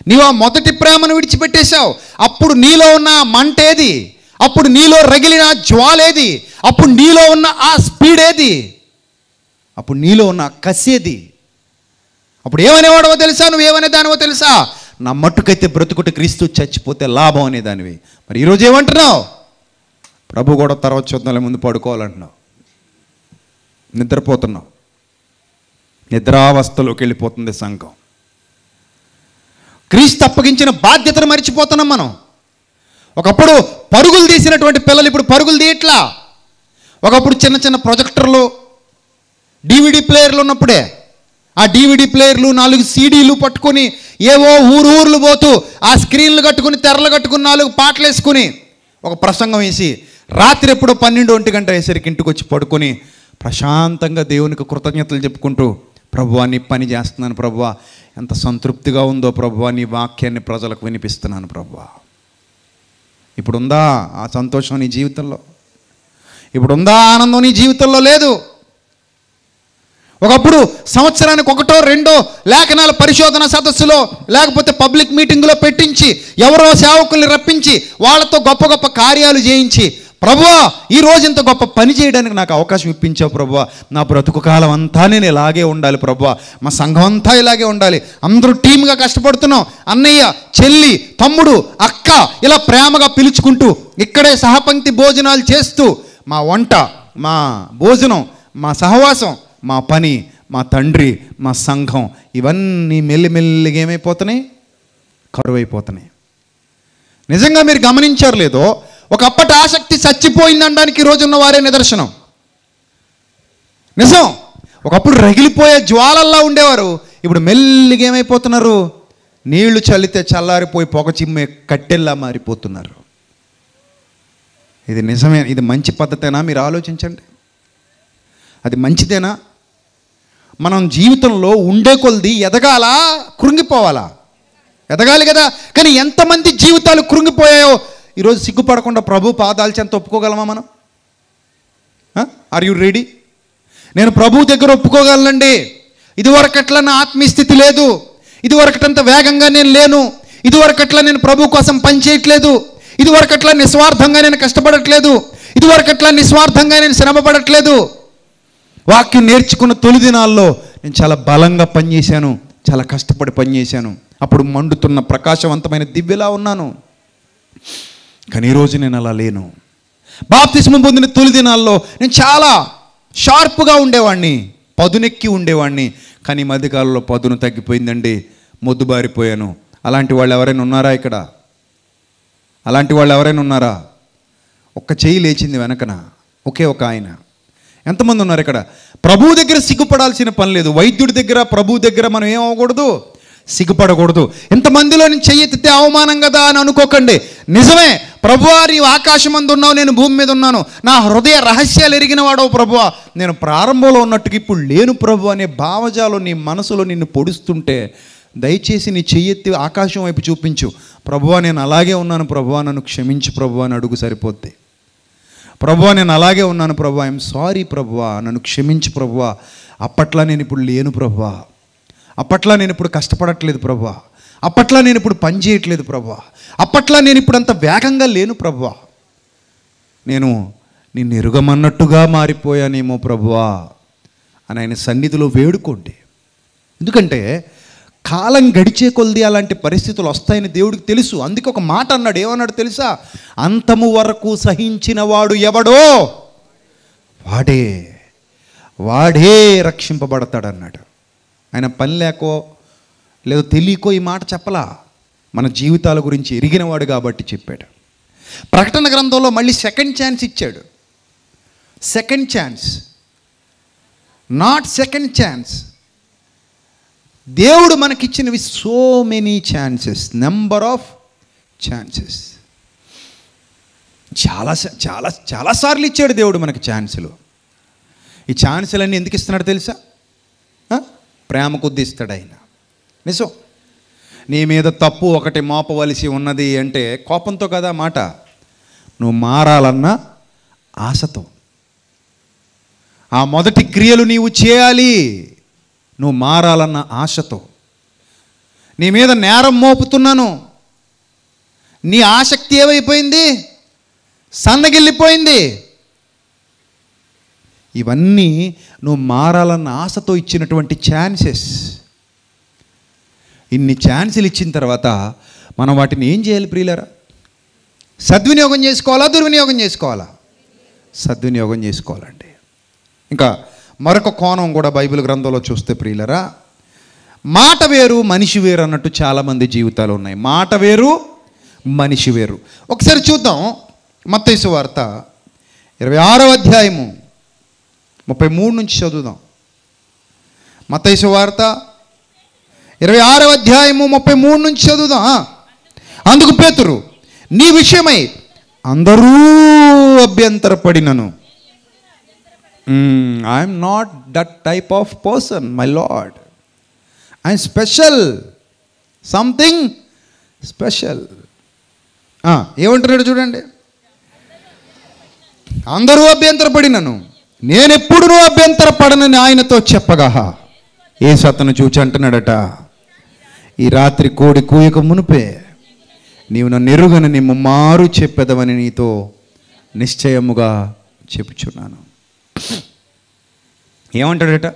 నీవు ఆ మొదటి ప్రేమను విడిచిపెట్టేశావు అప్పుడు నీలో ఉన్న ఆ మంట ఏది అప్పుడు నీలో రగిలిన ఆ జ్వాలేది అప్పుడు నీలో ఉన్న ఆ స్పీడ్ ఏది అప్పుడు నీలో ఉన్న ఆ కసి ఏది అప్పుడు ఏమనేవాడవో తెలుసా నువ్వు ఏమనే దానివో తెలుసా నా మట్టుకైతే బ్రతుకుట క్రీస్తు చచ్చిపోతే లాభం అనేదానివి మరి ఈరోజు ఏమంటున్నావు ప్రభు కూడా తర్వాత చూద్దాంలే ముందు పడుకోవాలంటున్నావు నిద్రపోతున్నావు నిద్రావస్థలోకి వెళ్ళిపోతుంది సంఘం క్రీస్తు అప్పగించిన బాధ్యతను మర్చిపోతున్నాం మనం ఒకప్పుడు పరుగులు తీసినటువంటి పిల్లలు ఇప్పుడు పరుగులు తీయట్లా ఒకప్పుడు చిన్న చిన్న ప్రొజెక్టర్లు డివిడి ప్లేయర్లు ఉన్నప్పుడే ఆ డివిడి ప్లేయర్లు నాలుగు సీడీలు పట్టుకొని ఏవో ఊరు ఊర్లు పోతూ ఆ స్క్రీన్లు కట్టుకుని తెరలు కట్టుకుని నాలుగు పాటలు వేసుకుని ఒక ప్రసంగం వేసి రాత్రి ఎప్పుడో పన్నెండు ఒంటి గంట అయ్యేసరికి ఇంటికి వచ్చి పడుకొని ప్రశాంతంగా దేవునికి కృతజ్ఞతలు చెప్పుకుంటూ ప్రభువా నీ పని చేస్తున్నాను ప్రభువా ఎంత సంతృప్తిగా ఉందో ప్రభువా నీ వాక్యాన్ని ప్రజలకు వినిపిస్తున్నాను ప్రభువా ఇప్పుడు ఉందా ఆ సంతోషం నీ జీవితంలో ఇప్పుడు ఉందా ఆనందం నీ జీవితంలో లేదు ఒకప్పుడు సంవత్సరానికి ఒకటో రెండో లేఖనాల పరిశోధన సదస్సులో లేకపోతే పబ్లిక్ మీటింగ్లో పెట్టించి ఎవరో సేవకుల్ని రప్పించి వాళ్ళతో గొప్ప గొప్ప కార్యాలు చేయించి ప్రభువా ఈ రోజు ఇంత గొప్ప పని చేయడానికి నాకు అవకాశం ఇప్పించావు ప్రభువా నా బ్రతుకు కాలం అంతా నేను ఇలాగే ఉండాలి ప్రభువా మా సంఘం అంతా ఇలాగే ఉండాలి అందరూ టీమ్గా కష్టపడుతున్నాం అన్నయ్య చెల్లి తమ్ముడు అక్క ఇలా ప్రేమగా పిలుచుకుంటూ ఇక్కడే సహపంక్తి భోజనాలు చేస్తూ మా వంట మా భోజనం మా సహవాసం మా పని మా తండ్రి మా సంఘం ఇవన్నీ మెల్లిమెల్లిగా ఏమైపోతున్నాయి కరువైపోతున్నాయి నిజంగా మీరు గమనించారు లేదో ఒకప్పటి ఆసక్తి చచ్చిపోయిందనడానికి ఈ రోజు ఉన్న వారే నిదర్శనం నిజం ఒకప్పుడు రగిలిపోయే జ్వాలల్లా ఉండేవారు ఇప్పుడు మెల్లిగా ఏమైపోతున్నారు నీళ్లు చల్లితే చల్లారిపోయి పొగ చిమ్మే కట్టెల్లా మారిపోతున్నారు ఇది నిజమే ఇది మంచి పద్ధతేనా మీరు ఆలోచించండి అది మంచిదేనా మనం జీవితంలో ఉండే కొలది ఎదగాలా కృంగిపోవాలా ఎదగాలి కదా కానీ ఎంతమంది జీవితాలు కృంగిపోయాయో ఈరోజు సిగ్గుపడకుండా ప్రభు పాదాలు చెంత ఒప్పుకోగలమా మనం ఆర్ యు రెడీ నేను ప్రభు దగ్గర ఒప్పుకోగలనండి ఇదివరకట్లా నా ఆత్మీయ స్థితి లేదు ఇదివరకటంత వేగంగా నేను లేను ఇదివరకట్లా నేను ప్రభు కోసం పని చేయట్లేదు ఇదివరకట్లా నిస్వార్థంగా నేను కష్టపడట్లేదు ఇదివరకట్లా నిస్వార్థంగా నేను శ్రమపడట్లేదు వాక్యం నేర్చుకున్న తొలి దినాల్లో నేను చాలా బలంగా పనిచేశాను చాలా కష్టపడి పనిచేశాను అప్పుడు మండుతున్న ప్రకాశవంతమైన దివ్యలా ఉన్నాను కానీ ఈరోజు నేను అలా లేను బాప్తిస్మం పొందిన తొలి దినాల్లో నేను చాలా షార్ప్గా ఉండేవాడిని పదునెక్కి ఉండేవాడిని కానీ ఈ మధ్యకాలంలో పదును తగ్గిపోయిందండి మొద్దుబారిపోయాను అలాంటి వాళ్ళు ఎవరైనా ఉన్నారా ఇక్కడ అలాంటి వాళ్ళు ఎవరైనా ఉన్నారా ఒక్క చెయ్యి లేచింది వెనకన ఒకే ఒక ఆయన ఎంతమంది ఉన్నారు ఇక్కడ ప్రభు దగ్గర సిగ్గుపడాల్సిన పని లేదు వైద్యుడి దగ్గర ప్రభు దగ్గర మనం ఏం అవ్వకూడదు సిగ్గుపడకూడదు ఇంతమందిలో నేను చెయ్యెత్తితే అవమానం కదా అని అనుకోకండి నిజమే ప్రభువా నీవు ఆకాశం అందు ఉన్నావు నేను భూమి మీద ఉన్నాను నా హృదయ రహస్యాలు ఎరిగిన వాడవు ప్రభువా నేను ప్రారంభంలో ఉన్నట్టుగా ఇప్పుడు లేను ప్రభు అనే భావజాలు నీ మనసులో నిన్ను పొడుస్తుంటే దయచేసి నీ చెయ్యెత్తి ఆకాశం వైపు చూపించు ప్రభువా నేను అలాగే ఉన్నాను ప్రభువా నన్ను క్షమించు ప్రభువా అని అడుగు సరిపోద్ది ప్రభువా నేను అలాగే ఉన్నాను ప్రభు ఐఎమ్ సారీ ప్రభువా నన్ను క్షమించు ప్రభువా అప్పట్లా నేను ఇప్పుడు లేను ప్రభువా అప్పట్లా నేను ఇప్పుడు కష్టపడట్లేదు ప్రభువా అప్పట్లా నేను ఇప్పుడు పని చేయట్లేదు ప్రభువా అప్పట్లా నేను ఇప్పుడు అంత వేగంగా లేను ప్రభువా నేను నిన్ను ఎరుగమన్నట్టుగా మారిపోయానేమో ప్రభువా అని ఆయన సన్నిధిలో వేడుకోండి ఎందుకంటే కాలం గడిచే కొలది అలాంటి పరిస్థితులు వస్తాయని దేవుడికి తెలుసు అందుకే ఒక మాట అన్నాడు ఏమన్నాడు తెలుసా అంతము వరకు సహించిన వాడు ఎవడో వాడే వాడే రక్షింపబడతాడు అన్నాడు ఆయన పని లేకో లేదో తెలియకో ఈ మాట చెప్పలా మన జీవితాల గురించి ఎరిగినవాడు కాబట్టి చెప్పాడు ప్రకటన గ్రంథంలో మళ్ళీ సెకండ్ ఛాన్స్ ఇచ్చాడు second chance not second chance దేవుడు మనకిచ్చినవి so many chances number of chances చాలా స- చాలా చాలాసార్లు ఇచ్చాడు దేవుడు మనకి ఛాన్సులు ఈ ఛాన్సులన్నీ ఎందుకు ఇస్తున్నాడు తెలుసా ఆ? ప్రేమ కొద్ది ఇస్తాడు ఆయన నిజం నీ మీద తప్పు ఒకటి మోపవలసి ఉన్నది అంటే కోపంతో కదా మాట నువ్వు మారాలన్న ఆశతో ఆ మొదటి క్రియలు నీవు చేయాలి నువ్వు మారాలన్న ఆశతో నీ మీద నేరం మోపుతున్నాను నీ ఆసక్తి ఏమైపోయింది సన్నగిల్లిపోయింది ఇవన్నీ నువ్వు మారాలన్న ఆశతో ఇచ్చినటువంటి ఛాన్సెస్ ఇన్ని ఛాన్సులు ఇచ్చిన తర్వాత మనం వాటిని ఏం చేయాలి ప్రియులరా సద్వినియోగం చేసుకోవాలా దుర్వినియోగం చేసుకోవాలా సద్వినియోగం చేసుకోవాలండి ఇంకా మరొక కోణం కూడా బైబిల్ గ్రంథంలో చూస్తే ప్రియులరా మాట వేరు మనిషి వేరు అన్నట్టు చాలామంది జీవితాలు ఉన్నాయి మాట వేరు మనిషి వేరు ఒకసారి చూద్దాం మత్తైసు వార్త ఇరవై ఆరవ అధ్యాయము ముప్పై మూడు నుంచి చదువుదాం మత్తైసు వార్త ఇరవై ఆరవ అధ్యాయము ముప్పై మూడు నుంచి చదువుదాం ఆ. అందుకు పేతురు నీ విషయమై అందరూ అభ్యంతరపడినను I'm not that type of person my lord I'm special something special ఏమంటున్నాడు చూడండి అందరూ అభ్యంతరపడినను నేనెప్పుడునూ అభ్యంతరపడనని ఆయనతో చెప్పగా ఏ సతను చూచి అంటున్నాడట ఈ రాత్రి కోడి కూయక మునుపే నీవు నన్ను ఎరుగనని ముమ్మారు చెప్పెదవని నీతో నిశ్చయముగా చెప్పుచున్నాను ఏమంటాడట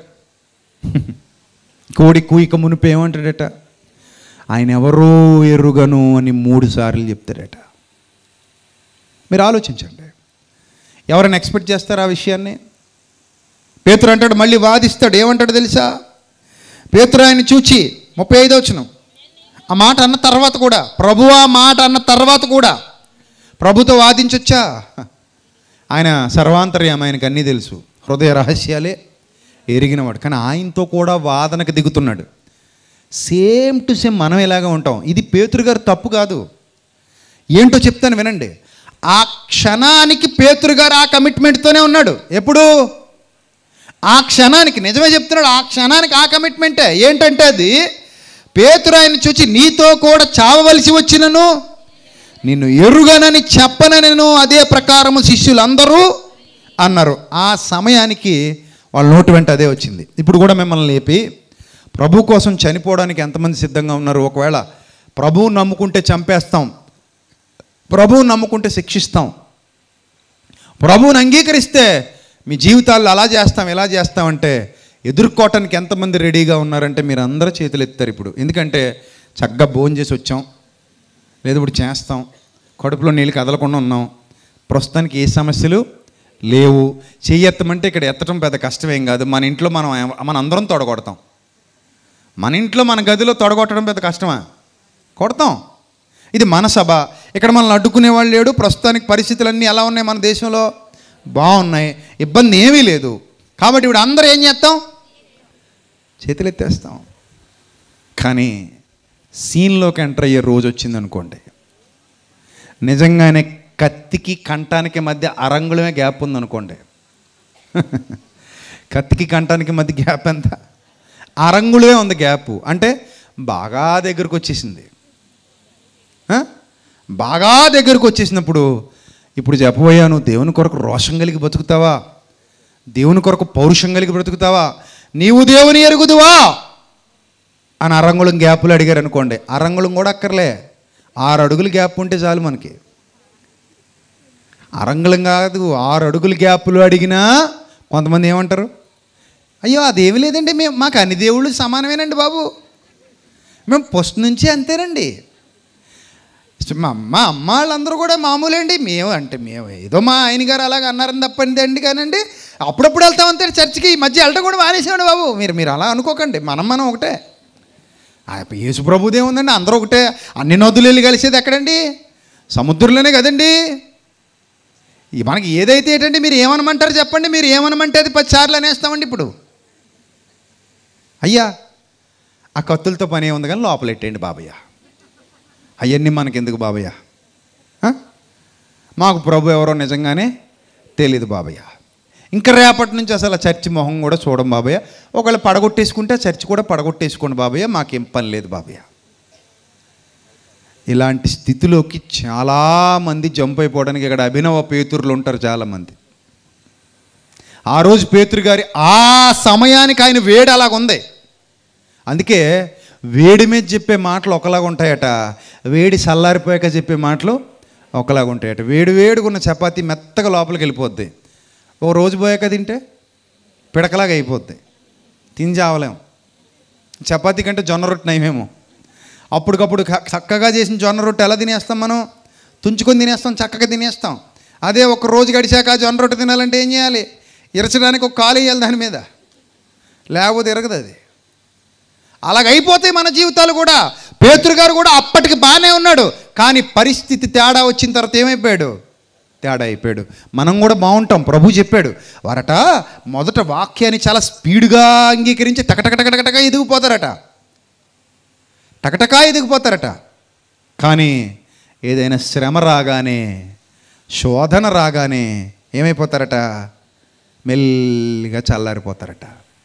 కోడి కూయిక మునుపు ఏమంటాడట ఆయన ఎవరో ఎరుగను అని మూడు సార్లు చెప్తాడట మీరు ఆలోచించండి ఎవరైనా ఎక్స్పెక్ట్ చేస్తారా ఆ విషయాన్ని పేతురు అంటాడు మళ్ళీ వాదిస్తాడు ఏమంటాడు తెలుసా పేతురు ఆయన చూచి ముప్పై ఐదో వచనం ఆ మాట అన్న తర్వాత కూడా ప్రభు ఆ మాట అన్న తర్వాత కూడా ప్రభుతో వాదించొచ్చా ఆయన సర్వాంతర్యం ఆయనకు అన్నీ తెలుసు హృదయ రహస్యాలే ఎరిగినవాడు కానీ ఆయనతో కూడా వాదనకు దిగుతున్నాడు సేమ్ టు సేమ్ మనం ఎలాగా ఉంటాం ఇది పేతురు గారు తప్పు కాదు ఏంటో చెప్తాను వినండి ఆ క్షణానికి పేతురు గారు ఆ కమిట్మెంట్తోనే ఉన్నాడు ఎప్పుడు ఆ క్షణానికి నిజమే చెప్తున్నాడు ఆ క్షణానికి ఆ కమిట్మెంటే ఏంటంటే అది పేతురు ఆయన చూచి నీతో కూడా చావవలసి వచ్చినను నిన్ను ఎరుగనని చెప్పనను అదే ప్రకారము శిష్యులందరూ అన్నారు ఆ సమయానికి వాళ్ళ నోటి వెంట అదే వచ్చింది ఇప్పుడు కూడా మిమ్మల్ని లేపి ప్రభు కోసం చనిపోవడానికి ఎంతమంది సిద్ధంగా ఉన్నారు ఒకవేళ ప్రభువు నమ్ముకుంటే చంపేస్తాం ప్రభువు నమ్ముకుంటే శిక్షిస్తాం ప్రభువుని అంగీకరిస్తే మీ జీవితాల్లో అలా చేస్తాం ఇలా చేస్తామంటే ఎదుర్కోవటానికి ఎంతమంది రెడీగా ఉన్నారంటే మీరు అందరూ చేతులు ఎత్తారు ఇప్పుడు ఎందుకంటే చక్కగా భోజనం చేసి వచ్చాం లేదు ఇప్పుడు చేస్తాం కడుపులో నీళ్ళు కదలకుండా ఉన్నాం ప్రస్తుతానికి ఏ సమస్యలు లేవు చెయ్యి ఎత్తమంటే ఇక్కడ ఎత్తడం పెద్ద కష్టమేం కాదు మన ఇంట్లో మనం మన అందరం తొడగొడతాం మన ఇంట్లో మన గదిలో తొడగొట్టడం పెద్ద కష్టమా కొడతాం ఇది మన సభ ఇక్కడ మనల్ని అడ్డుకునే వాళ్ళు లేడు ప్రస్తుతానికి పరిస్థితులన్నీ ఎలా ఉన్నాయి మన దేశంలో బాగున్నాయి ఇబ్బంది ఏమీ లేదు కాబట్టి ఇప్పుడు అందరూ ఏం చేస్తాం చేతులు ఎత్తేస్తాం కానీ సీన్లోకి ఎంటర్ అయ్యే రోజు వచ్చింది అనుకోండి నిజంగానే కత్తికి కంఠానికి మధ్య అరంగుళమే గ్యాప్ ఉందనుకోండి కత్తికి కంఠానికి మధ్య గ్యాప్ ఎంత అరంగుళమే ఉంది గ్యాప్ అంటే బాగా దగ్గరకు వచ్చేసింది ఆ? బాగా దగ్గరకు వచ్చేసినప్పుడు ఇప్పుడు చెప్పబోయాను దేవుని కొరకు రోషం కలిగి బతుకుతావా దేవుని కొరకు పౌరుషం కలిగి బ్రతుకుతావా నీవు దేవుని ఎరుగుదువా అని అరంగుళం గ్యాపులు అడిగారు అనుకోండి అరంగుళం కూడా అక్కర్లే ఆరు అడుగులు గ్యాప్ ఉంటే చాలు మనకి అరంగుళం కాదు ఆరు అడుగులు గ్యాపులు అడిగినా కొంతమంది ఏమంటారు అయ్యో అదేమి లేదండి మేము మాకు అన్ని దేవుళ్ళు సమానమేనండి బాబు మేము ఫస్ట్ నుంచి అంతేనండి మా అమ్మ అమ్మ వాళ్ళందరూ కూడా మామూలే అండి మేము అంటే మేము ఏదో మా ఆయన గారు అలాగ అన్నారని తప్పండి అండి కానండి అప్పుడప్పుడు వెళ్తాం అంతే చర్చికి ఈ మధ్య వెళ్ళడం కూడా మానేసామండి బాబు మీరు మీరు అలా అనుకోకండి మనం మనం ఒకటే ఆ యేసు ప్రభుదే ఉందండి అందరూ ఒకటే అన్ని నదులు వెళ్ళి కలిసేది ఎక్కడండి సముద్రంలోనే కదండి ఈ మనకి ఏదైతే ఏంటంటే మీరు ఏమనమంటారు చెప్పండి మీరు ఏమనమంటే అది పది సార్లు అనేస్తామండి ఇప్పుడు అయ్యా ఆ కత్తులతో పని ఏముంది కానీ లోపలెట్టేయండి బాబయ్య అవన్నీ మనకెందుకు బాబయ్య ఆ? మాకు ప్రభు ఎవరో నిజంగానే తెలియదు బాబయ్య ఇంకా రేపటి నుంచి అసలు ఆ చర్చి మొహం కూడా చూడం బాబయ్య ఒకవేళ పడగొట్టేసుకుంటే ఆ చర్చి కూడా పడగొట్టేసుకోండి బాబయ్య మాకేం పని లేదు బాబయ్య ఇలాంటి స్థితిలోకి చాలామంది జంప్ అయిపోవడానికి ఇక్కడ అభినవ పేతురులు ఉంటారు చాలామంది ఆ రోజు పేతురు గారి ఆ సమయానికి ఆయన వేడి అలాగుంది అందుకే వేడి మీద చెప్పే మాటలు ఒకలాగా ఉంటాయట వేడి చల్లారిపోయాక చెప్పే మాటలు ఒకలాగా ఉంటాయట వేడి వేడిగున్న చపాతీ మెత్తగా లోపలికి వెళ్ళిపోద్ది ఓ రోజు పోయాక తింటే పిడకలాగా అయిపోద్ది తిని చావలేం చపాతీ కంటే జొన్న రొట్టె నయమేమో అప్పటికప్పుడు క- చక్కగా చేసిన జొన్న రొట్టె ఎలా తినేస్తాం మనం తుంచుకొని తినేస్తాం చక్కగా తినేస్తాం అదే ఒక రోజు గడిచాక జొన్న రొట్టె తినాలంటే ఏం చేయాలి ఇరచడానికి ఒక కాలు వేయాలి దాని మీద లేకపోతే ఎరగదు అది అలాగైపోతాయి మన జీవితాలు కూడా పేతురు గారు కూడా అప్పటికి బాగానే ఉన్నాడు కానీ పరిస్థితి తేడా వచ్చిన తర్వాత ఏమైపోయాడు తేడా అయిపోయాడు మనం కూడా బాగుంటాం ప్రభు చెప్పాడు వారట మొదట వాక్యాన్ని చాలా స్పీడ్గా అంగీకరించి టకటకటకటక ఎదిగిపోతారట టకటకా ఎదిగిపోతారట కానీ ఏదైనా శ్రమ రాగానే శోధన రాగానే ఏమైపోతారట మెల్లిగా చల్లారిపోతారట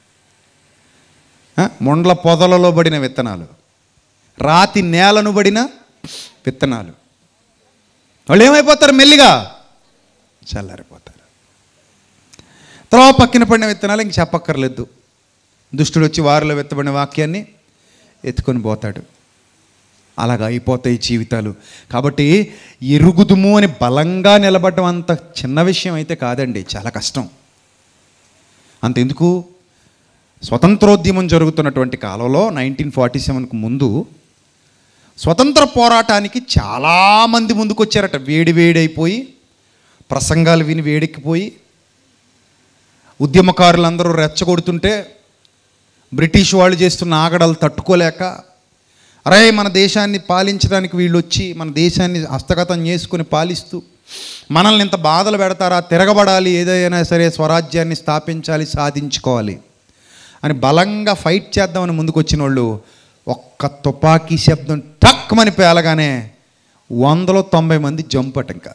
ఆ, ముండ్ల పొదలలో పడిన విత్తనాలు రాతి నేలను పడిన విత్తనాలు వాళ్ళు ఏమైపోతారు మెల్లిగా చల్లారిపోతారు తర్వాత పక్కన పడిన విత్తనాలు ఇంక చెప్పక్కర్లేదు దుష్టుడు వచ్చి వారిలో విత్తబడిన వాక్యాన్ని ఎత్తుకొని పోతాడు అలాగ అయిపోతాయి జీవితాలు కాబట్టి ఎరుగుదుము అని బలంగా నిలబడడం అంత చిన్న విషయం అయితే కాదండి చాలా కష్టం అంతెందుకు స్వతంత్రోద్యమం జరుగుతున్నటువంటి కాలంలో నైన్టీన్ ఫార్టీ సెవెన్కు ముందు స్వతంత్ర పోరాటానికి చాలామంది ముందుకు వచ్చారట వేడి వేడైపోయి ప్రసంగాలు విని వేడెక్కిపోయి ఉద్యమకారులందరూ రెచ్చగొడుతుంటే బ్రిటిష్ వాళ్ళు చేస్తున్న ఆగడాలు తట్టుకోలేక అరే మన దేశాన్ని పాలించడానికి వీళ్ళు వచ్చి మన దేశాన్ని హస్తగతం చేసుకుని పాలిస్తూ మనల్ని ఇంత బాధలు పెడతారా తిరగబడాలి ఏదైనా సరే స్వరాజ్యాన్ని స్థాపించాలి సాధించుకోవాలి అని బలంగా ఫైట్ చేద్దామని ముందుకు వచ్చిన వాళ్ళు ఒక్క తుపాకీ శబ్దం టక్మని పేలగానే వందలో తొంభై మంది జంపట ఇంకా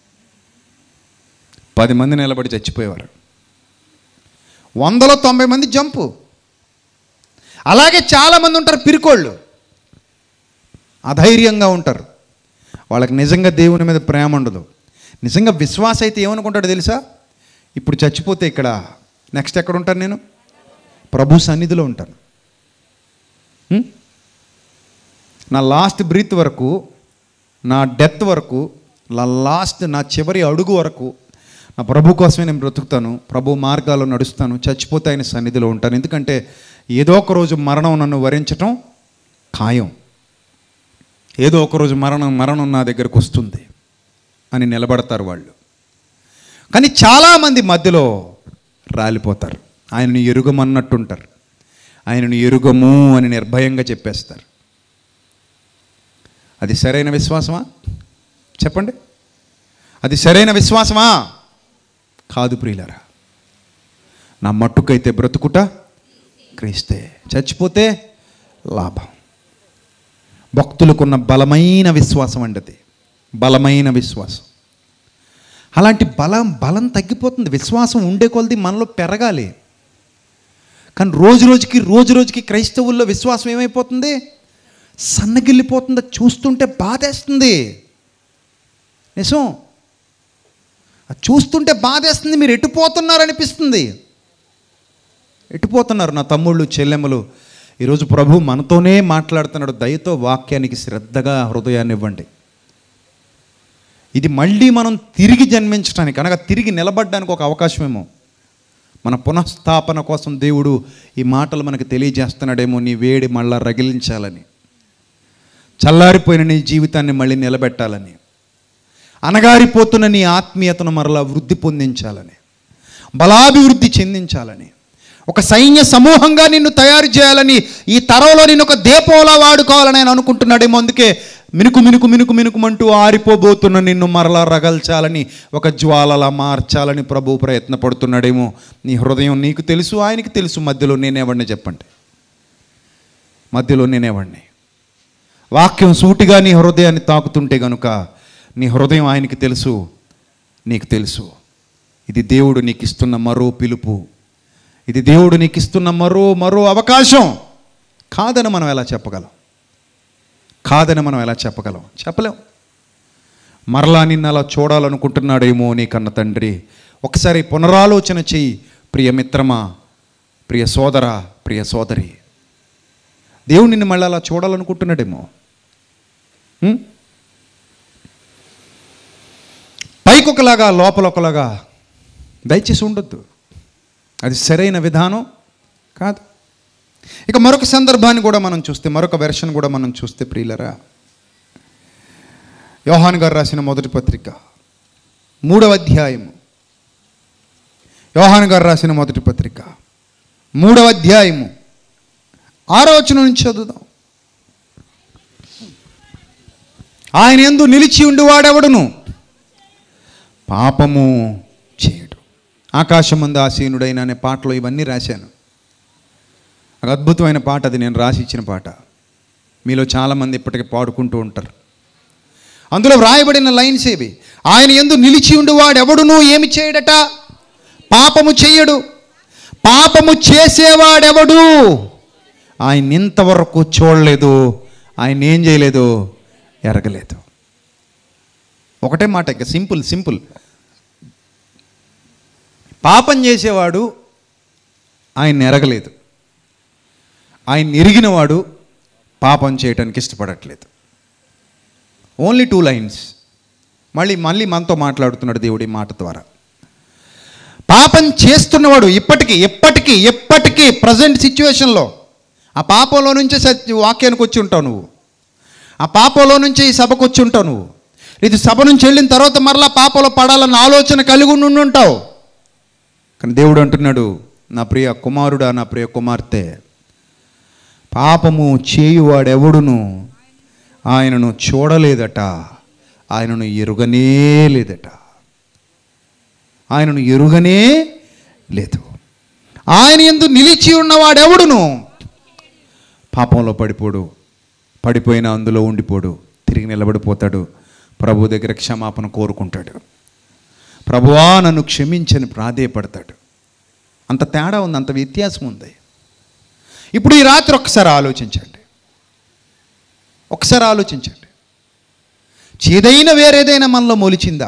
పది మంది నిలబడి చచ్చిపోయేవారు వందలో తొంభై మంది జంపు అలాగే చాలామంది ఉంటారు పిరికోళ్ళు అధైర్యంగా ఉంటారు వాళ్ళకి నిజంగా దేవుని మీద ప్రేమ ఉండదు నిజంగా విశ్వాస అయితే ఏమనుకుంటాడో తెలుసా ఇప్పుడు చచ్చిపోతే ఇక్కడ నెక్స్ట్ ఎక్కడ ఉంటాను నేను ప్రభు సన్నిధిలో ఉంటాను హ్మ్? నా లాస్ట్ బ్రీత్ వరకు నా డెత్ వరకు నా లాస్ట్ నా చివరి అడుగు వరకు నా ప్రభు కోసమే నేను బ్రతుకుతాను ప్రభు మార్గాల్లో నడుస్తాను చచ్చిపోతే ఆయన సన్నిధిలో ఉంటాను ఎందుకంటే ఏదో ఒక రోజు మరణం నన్ను వరించటం ఖాయం ఏదో ఒక రోజు మరణం మరణం నా దగ్గరకు వస్తుంది అని నిలబడతారు వాళ్ళు కానీ చాలామంది మధ్యలో రాలిపోతారు ఆయనను ఎరుగమన్నట్టుంటారు ఆయనను ఎరుగము అని నిర్భయంగా చెప్పేస్తారు అది సరైన విశ్వాసమా చెప్పండి అది సరైన విశ్వాసమా కాదు ప్రియులరా నా మట్టుకైతే బ్రతుకుట క్రీస్తే చచ్చిపోతే లాభం భక్తులకున్న బలమైన విశ్వాసం అండి అది బలమైన విశ్వాసం అలాంటి బలం బలం తగ్గిపోతుంది విశ్వాసం ఉండే కొలది మనలో పెరగాలి కానీ రోజు రోజుకి రోజు రోజుకి క్రైస్తవుల్లో విశ్వాసం ఏమైపోతుంది సన్నగిల్లిపోతుందో చూస్తుంటే బాధేస్తుంది నిజం అది చూస్తుంటే బాధేస్తుంది మీరు ఎటుపోతున్నారు అనిపిస్తుంది ఎటుపోతున్నారు నా తమ్ముళ్ళు చెల్లెమ్మలు ఈరోజు ప్రభు మనతోనే మాట్లాడుతున్నాడు దయతో వాక్యానికి శ్రద్ధగా హృదయాన్ని ఇవ్వండి ఇది మళ్ళీ మనం తిరిగి జన్మించడానికి అనగా తిరిగి నిలబడడానికి ఒక అవకాశమేమో మన పునఃస్థాపన కోసం దేవుడు ఈ మాటలు మనకు తెలియజేస్తున్నాడేమో నీ వేడి మళ్ళా రగిలించాలని చల్లారిపోయిన నీ జీవితాన్ని మళ్ళీ నిలబెట్టాలని అనగారిపోతున్న నీ ఆత్మీయతను మరలా వృద్ధి పొందించాలని బలాభివృద్ధి చెందించాలని ఒక సైన్య సమూహంగా నిన్ను తయారు చేయాలని ఈ తరంలో నిన్ను ఒక దీపంలా వాడుకోవాలని ఆయన అనుకుంటున్నాడేమో అందుకే మినుకు మినుకు మినుకు మినుకుమంటూ ఆరిపోబోతున్న నిన్ను మరలా రగల్చాలని ఒక జ్వాలలా మార్చాలని ప్రభు ప్రయత్నపడుతున్నాడేమో నీ హృదయం నీకు తెలుసు ఆయనకి తెలుసు మధ్యలో నేనేవాడిని చెప్పండి మధ్యలో నేనేవాడిని వాక్యం సూటిగా నీ హృదయాన్ని తాకుతుంటే గనుక నీ హృదయం ఆయనకి తెలుసు నీకు తెలుసు ఇది దేవుడు నీకు ఇస్తున్న మరో పిలుపు ఇది దేవుడు నీకు ఇస్తున్న మరో మరో అవకాశం కాదని మనం ఎలా చెప్పగలం కాదని మనం ఎలా చెప్పగలం చెప్పలేం మరలా నిన్ను అలా చూడాలనుకుంటున్నాడేమో నీ కన్న తండ్రి ఒకసారి పునరాలోచన చెయ్యి ప్రియ మిత్రమా ప్రియ సోదర ప్రియ సోదరి దేవుడు నిన్ను మళ్ళీ అలా చూడాలనుకుంటున్నాడేమో హ్మ్? పైకి ఒకలాగా లోపల ఒకలాగా దయచేసి ఉండొద్దు అది సరైన విధానం కాదు ఇక మరొక సందర్భాన్ని కూడా మనం చూస్తే మరొక వెర్షన్ కూడా మనం చూస్తే ప్రియులరా యోహాన్ గారు రాసిన మొదటి పత్రిక మూడవ అధ్యాయము యోహాన్ గారు రాసిన మొదటి పత్రిక మూడవ అధ్యాయము ఆరో వచనం నుంచి చదువుదాం ఆయన ఎందు నిలిచి ఉండివాడెవడును పాపము చేయడు ఆకాశమందు ఆసీనుడైన అనే పాటలో ఇవన్నీ రాశాను ఒక అద్భుతమైన పాట అది నేను రాసి ఇచ్చిన పాట మీలో చాలామంది ఇప్పటికీ పాడుకుంటూ ఉంటారు అందులో వ్రాయబడిన లైన్స్ ఏవి ఆయన ఎందు నిలిచి ఉండివాడు ఎవడును ఏమి చేయడట పాపము చెయ్యడు పాపము చేసేవాడెవడు ఆయన ఇంతవరకు చూడలేదు ఆయన ఏం చేయలేదు ఎరగలేదు ఒకటే మాట ఇక సింపుల్ సింపుల్ పాపం చేసేవాడు ఆయన ఎరగలేదు ఆయన ఎరిగినవాడు పాపం చేయటానికి ఇష్టపడట్లేదు ఓన్లీ టూ లైన్స్ మళ్ళీ మళ్ళీ మనతో మాట్లాడుతున్నాడు దేవుడి మాట ద్వారా పాపం చేస్తున్నవాడు ఇప్పటికీ ఎప్పటికీ ఎప్పటికీ ప్రజెంట్ సిచ్యువేషన్లో ఆ పాపంలో నుంచే సత్య వాక్యానికి వచ్చి ఉంటావు నువ్వు ఆ పాపంలో నుంచే ఈ సభకు వచ్చి ఉంటావు నువ్వు ఇది సభ నుంచి వెళ్ళిన తర్వాత మరలా పాపంలో పడాలన్న ఆలోచన కలిగి ఉండి ఉంటావు కానీ దేవుడు అంటున్నాడు నా ప్రియ కుమారుడా నా ప్రియ కుమార్తె పాపము చేయువాడెవడును ఆయనను చూడలేదట ఆయనను ఎరుగనే లేదట ఆయనను ఎరుగనే లేదు ఆయన ఎందు నిలిచి ఉన్నవాడెవడును పాపంలో పడిపోడు పడిపోయిన అందులో ఉండిపోడు తిరిగి నిలబడిపోతాడు ప్రభు దగ్గర క్షమాపణ కోరుకుంటాడు ప్రభువా నన్ను క్షమించని ప్రాధేయపడతాడు అంత తేడా ఉంది అంత వ్యత్యాసం ఉంది ఇప్పుడు ఈ రాత్రి ఒక్కసారి ఆలోచించండి ఒకసారి ఆలోచించండి చేదైన వేరేదైనా మనలో మొలిచిందా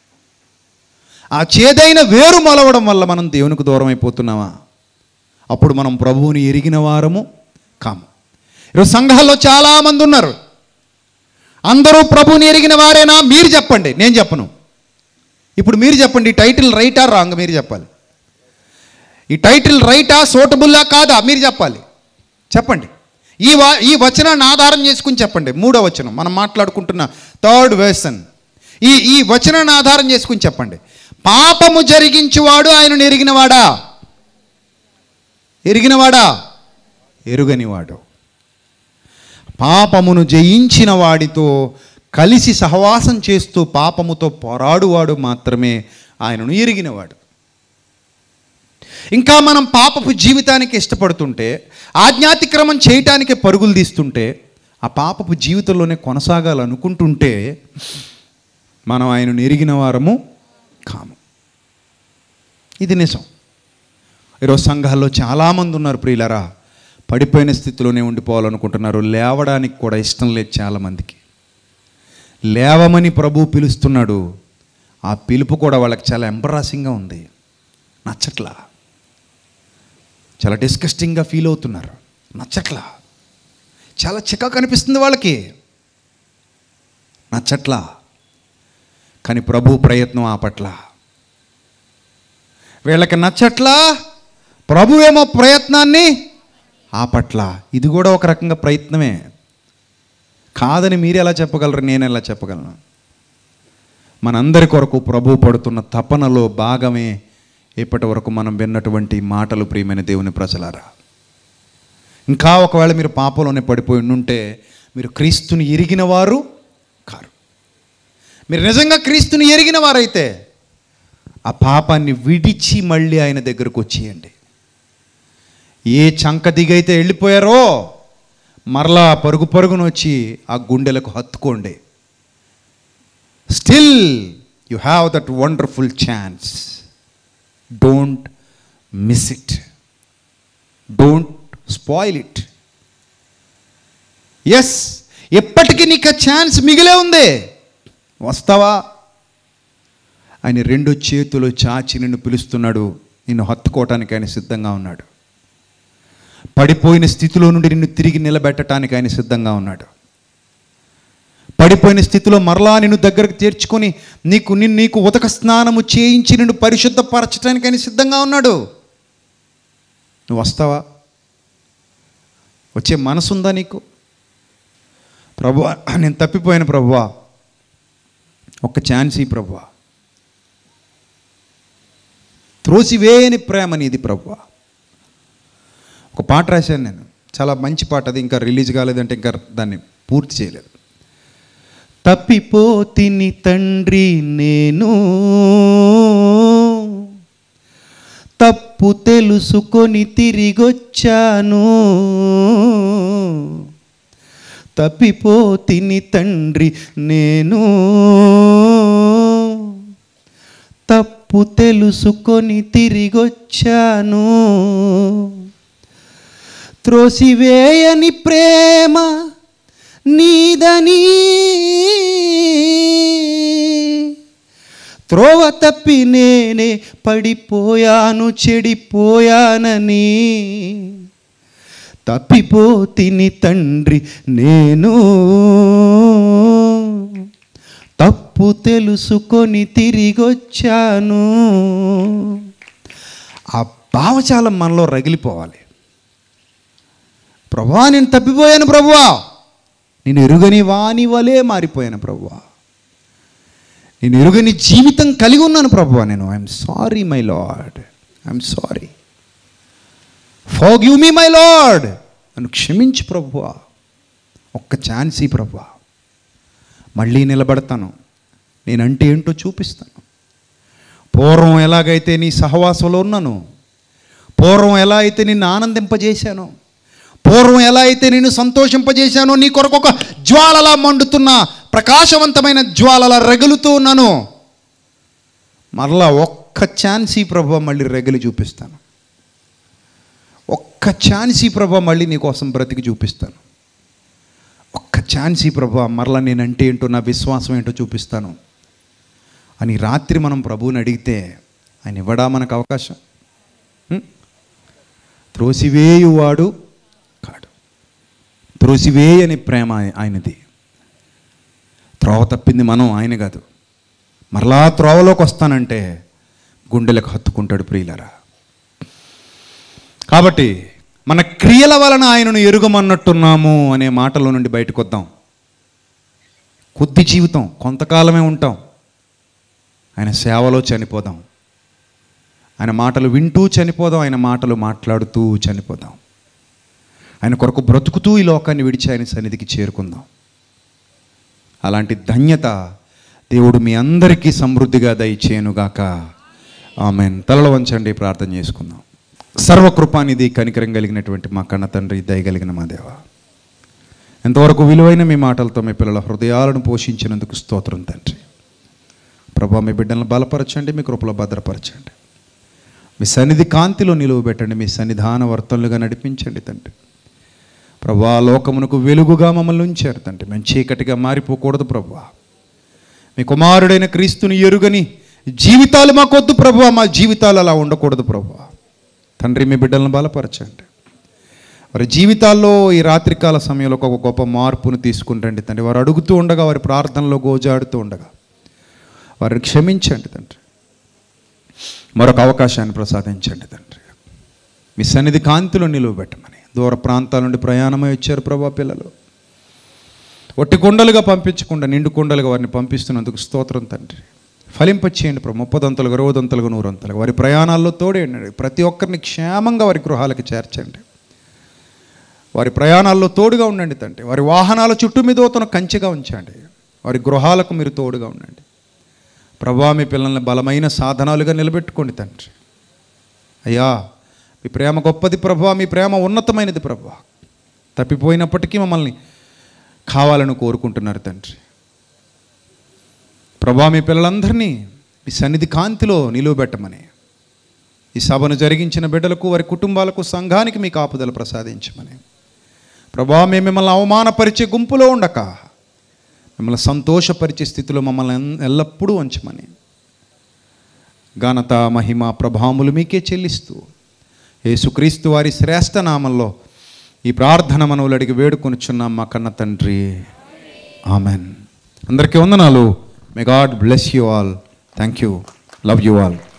ఆ చేదైన వేరు మొలవడం వల్ల మనం దేవునికి దూరం అయిపోతున్నామా అప్పుడు మనం ప్రభువుని ఎరిగిన వారము కాము ఈరోజు సంఘాల్లో చాలామంది ఉన్నారు అందరూ ప్రభువుని ఎరిగిన వారేనా మీరు చెప్పండి నేను చెప్పను ఇప్పుడు మీరు చెప్పండి ఈ టైటిల్ రైటా రాంగ్ మీరు చెప్పాలి ఈ టైటిల్ రైటా సూటబుల్లా కాదా మీరు చెప్పాలి చెప్పండి ఈ వా ఈ వచనాన్ని ఆధారం చేసుకుని చెప్పండి మూడో వచనం మనం మాట్లాడుకుంటున్న థర్డ్ వేసన్ ఈ ఈ వచనాన్ని ఆధారం చేసుకుని చెప్పండి పాపము జరిగించువాడు ఆయనను ఎరిగినవాడా ఎరిగినవాడా ఎరుగనివాడు పాపమును జయించిన వాడితో కలిసి సహవాసం చేస్తూ పాపముతో పోరాడువాడు మాత్రమే ఆయనను ఎరిగినవాడు ఇంకా మనం పాపపు జీవితానికి ఇష్టపడుతుంటే ఆజ్ఞాతిక్రమం చేయటానికి పరుగులు తీస్తుంటే ఆ పాపపు జీవితంలోనే కొనసాగాలనుకుంటుంటే మనం ఆయనను ఎరిగిన వారము కాము ఇది నిజం ఈరోజు సంఘాల్లో చాలామంది ఉన్నారు ప్రియులరా పడిపోయిన స్థితిలోనే ఉండిపోవాలనుకుంటున్నారు లేవడానికి కూడా ఇష్టం లేదు చాలామందికి లేవమని ప్రభు పిలుస్తున్నాడు ఆ పిలుపు కూడా వాళ్ళకి చాలా ఎంబరాసింగ్గా ఉంది నచ్చట్లా చాలా డిస్కస్టింగ్గా ఫీల్ అవుతున్నారు నచ్చట్లా చాలా చికాకు అనిపిస్తుంది వాళ్ళకి నచ్చట్లా కానీ ప్రభు ప్రయత్నం ఆపట్ల వీళ్ళకి నచ్చట్లా ప్రభు ఏమో ప్రయత్నాన్ని ఆపట్ల ఇది కూడా ఒక రకంగా ప్రయత్నమే కాదని మీరు ఎలా చెప్పగలరు నేను ఎలా చెప్పగలను మనందరి కొరకు ప్రభు పడుతున్న తపనలో భాగమే ఇప్పటి వరకు మనం విన్నటువంటి మాటలు ప్రియమైన దేవుని ప్రజలారా ఇంకా ఒకవేళ మీరు పాపంలోనే పడిపోయి ఉంటే మీరు క్రీస్తుని ఎరిగిన వారు కారు మీరు నిజంగా క్రీస్తుని ఎరిగిన వారైతే ఆ పాపాన్ని విడిచి మళ్ళీ ఆయన దగ్గరకు వచ్చేయండి ఏ చంక దిగైతే వెళ్ళిపోయారో మరలా పరుగు పరుగున వచ్చి ఆ గుండెలకు హత్తుకోండి still you have that wonderful chance don't miss it don't spoil it yes ఎప్పటికీ నీకు ఆ ఛాన్స్ మిగిలే ఉంది వస్తావా ఆయన రెండు చేతులు చాచి నిన్ను పిలుస్తున్నాడు నిన్ను హత్తుకోవటానికి ఆయన సిద్ధంగా ఉన్నాడు పడిపోయిన స్థితిలో నుండి నిన్ను తిరిగి నిలబెట్టడానికి ఆయన సిద్ధంగా ఉన్నాడు పడిపోయిన స్థితిలో మరలా నిన్ను దగ్గరకు చేర్చుకొని నీకు నిన్ను నీకు ఉతక స్నానము చేయించి నిన్ను పరిశుద్ధపరచడానికి ఆయన సిద్ధంగా ఉన్నాడు నువ్వు వస్తావా వచ్చే మనసుందా నీకు ప్రభు నేను తప్పిపోయాను ప్రభువా ఒక్క ఛాన్స్ ఈ ప్రభువా త్రోసివేయని ప్రేమ నీది ప్రభువా ఒక పాట రాశాను నేను చాలా మంచి పాట అది ఇంకా రిలీజ్ కాలేదంటే ఇంకా దాన్ని పూర్తి చేయలేదు తప్పిపోతిని తండ్రి నేను తప్పు తెలుసుకొని తిరిగొచ్చాను తప్పిపోతిని తండ్రి నేను తప్పు తెలుసుకొని తిరిగొచ్చాను త్రోసివేయని ప్రేమ నీదని త్రోవ తప్పి నేనే పడిపోయాను చెడిపోయానని తప్పిపోతిని తండ్రి నేను తప్పు తెలుసుకొని తిరిగొచ్చాను ఆ భావజాలం మనలో రగిలిపోవాలి ప్రభువా నేను తప్పిపోయాను ప్రభువా నేను ఎరుగని వాని వలే మారిపోయాను ప్రభువా నేను ఎరుగని జీవితం కలిగి ఉన్నాను ప్రభువా నేను I'm sorry my lord I'm sorry forgive me my lord నన్ను క్షమించు ప్రభువా ఒక్క ఛాన్స్ ఈ ప్రభువా మళ్ళీ నిలబడతాను నేనంటే ఏంటో చూపిస్తాను పూర్వం ఎలాగైతే నీ సహవాసంలో ఉన్నాను పూర్వం ఎలా అయితే నిన్ను ఆనందింపజేశానో పూర్వం ఎలా అయితే నేను సంతోషింపజేశానో నీ కొరకు ఒక జ్వాలలా మండుతున్న ప్రకాశవంతమైన జ్వాలలా రగులుతూ ఉన్నాను మరలా ఒక్క ఛాన్స్ ఈ ప్రభు మళ్ళీ రగిలి చూపిస్తాను ఒక్క ఛాన్స్ ఈ ప్రభు మళ్ళీ నీ కోసం బ్రతికి చూపిస్తాను ఒక్క ఛాన్స్ ఈ ప్రభు మరలా నేనంటే ఏంటో నా విశ్వాసం ఏంటో చూపిస్తాను అని రాత్రి మనం ప్రభువుని అడిగితే ఆయన ఇవ్వడా మనకు అవకాశం హ్మ్? త్రోసివేయువాడు కాడు త్రోసివేయని ప్రేమ ఆయ- ఆయనది త్రోవ తప్పింది మనం ఆయన కాదు మరలా త్రోవలోకి వస్తానంటే గుండెలకు హత్తుకుంటాడు ప్రియులరా కాబట్టి మన క్రియల వలన ఆయనను ఎరుగమన్నట్టున్నాము అనే మాటలో నుండి బయటకు వద్దాం కొద్ది జీవితం కొంతకాలమే ఉంటాం ఆయన సేవలో చనిపోదాం ఆయన మాటలు వింటూ చనిపోదాం ఆయన మాటలు మాట్లాడుతూ చనిపోదాం ఆయన కొరకు బ్రతుకుతూ ఈ లోకాన్ని విడిచి ఆయన సన్నిధికి చేరుకుందాం అలాంటి ధన్యత దేవుడు మీ అందరికీ సమృద్ధిగా దయచేయనుగాక ఆమెన్ తలలో వంచండి ప్రార్థన చేసుకుందాం సర్వకృపానిధి కనికరం కలిగినటువంటి మా కన్న తండ్రి దయగలిగిన మా దేవ ఎంతవరకు విలువైన మీ మాటలతో మీ పిల్లల హృదయాలను పోషించినందుకు స్తోత్రం తండ్రి ప్రభా మీ బిడ్డలను బలపరచండి మీ కృపలో భద్రపరచండి మీ సన్నిధి కాంతిలో నిలువ పెట్టండి మీ సన్నిధాన వర్తనలుగా నడిపించండి తండ్రి ప్రభా లోకమునకు వెలుగుగా మమ్మల్ని ఉంచారు తండ్రి మేము చీకటిగా మారిపోకూడదు ప్రభా మీ కుమారుడైన క్రీస్తుని ఎరుగని జీవితాలు మాకొద్దు ప్రభు మా జీవితాలు అలా ఉండకూడదు ప్రభు తండ్రి మీ బిడ్డలను బలపరచండి వారి జీవితాల్లో ఈ రాత్రికాల సమయంలో ఒక గొప్ప మార్పును తీసుకుంటండి తండ్రి వారు అడుగుతూ ఉండగా వారి ప్రార్థనలో గోజాడుతూ ఉండగా వారిని క్షమించండి తండ్రి మరొక అవకాశాన్ని ప్రసాదించండి తండ్రి మీ సన్నిధి కాంతిలో నిలువబెట్టమని దూర ప్రాంతాల నుండి ప్రయాణమై వచ్చారు ప్రభా పిల్లలు ఒట్టి కొండలుగా పంపించకుండా నిండు కొండలుగా వారిని పంపిస్తున్నందుకు స్తోత్రం తండ్రి ఫలింపచేయండి ప్రభు ముప్పదంతలుగా రోజంతలుగా నూరంతలుగా వారి ప్రయాణాల్లో తోడేయండి ప్రతి ఒక్కరిని క్షేమంగా వారి గృహాలకు చేర్చండి వారి ప్రయాణాల్లో తోడుగా ఉండండి తండ్రి వారి వాహనాల చుట్టూ మీద తన కంచెగా ఉంచండి వారి గృహాలకు మీరు తోడుగా ఉండండి ప్రభా మీ పిల్లల్ని బలమైన సాధనాలుగా నిలబెట్టుకోండి తండ్రి అయ్యా మీ ప్రేమ గొప్పది ప్రభా మీ ప్రేమ ఉన్నతమైనది ప్రభా తప్పిపోయినప్పటికీ మమ్మల్ని కావాలని కోరుకుంటున్నారు తండ్రి ప్రభా మీ పిల్లలందరినీ మీ సన్నిధి కాంతిలో నిలువబెట్టమని ఈ సభను జరిగించిన బిడ్డలకు వారి కుటుంబాలకు సంఘానికి మీ కాపుదల ప్రసాదించమని ప్రభా మేము మిమ్మల్ని అవమానపరిచే గుంపులో ఉండక మిమ్మల్ని సంతోషపరిచే స్థితిలో మమ్మల్ని ఎన్- ఎల్లప్పుడూ ఉంచమని ఘనత మహిమ ప్రభాములు మీకే చెల్లిస్తూ యేసుక్రీస్తు వారి శ్రేష్ఠ నామంలో ఈ ప్రార్థన మనవులు అడిగి వేడుకొనుచున్నాం మా కన్న తండ్రి ఆమెన్ అందరికీ వందనాలు may God bless you all thank you love you all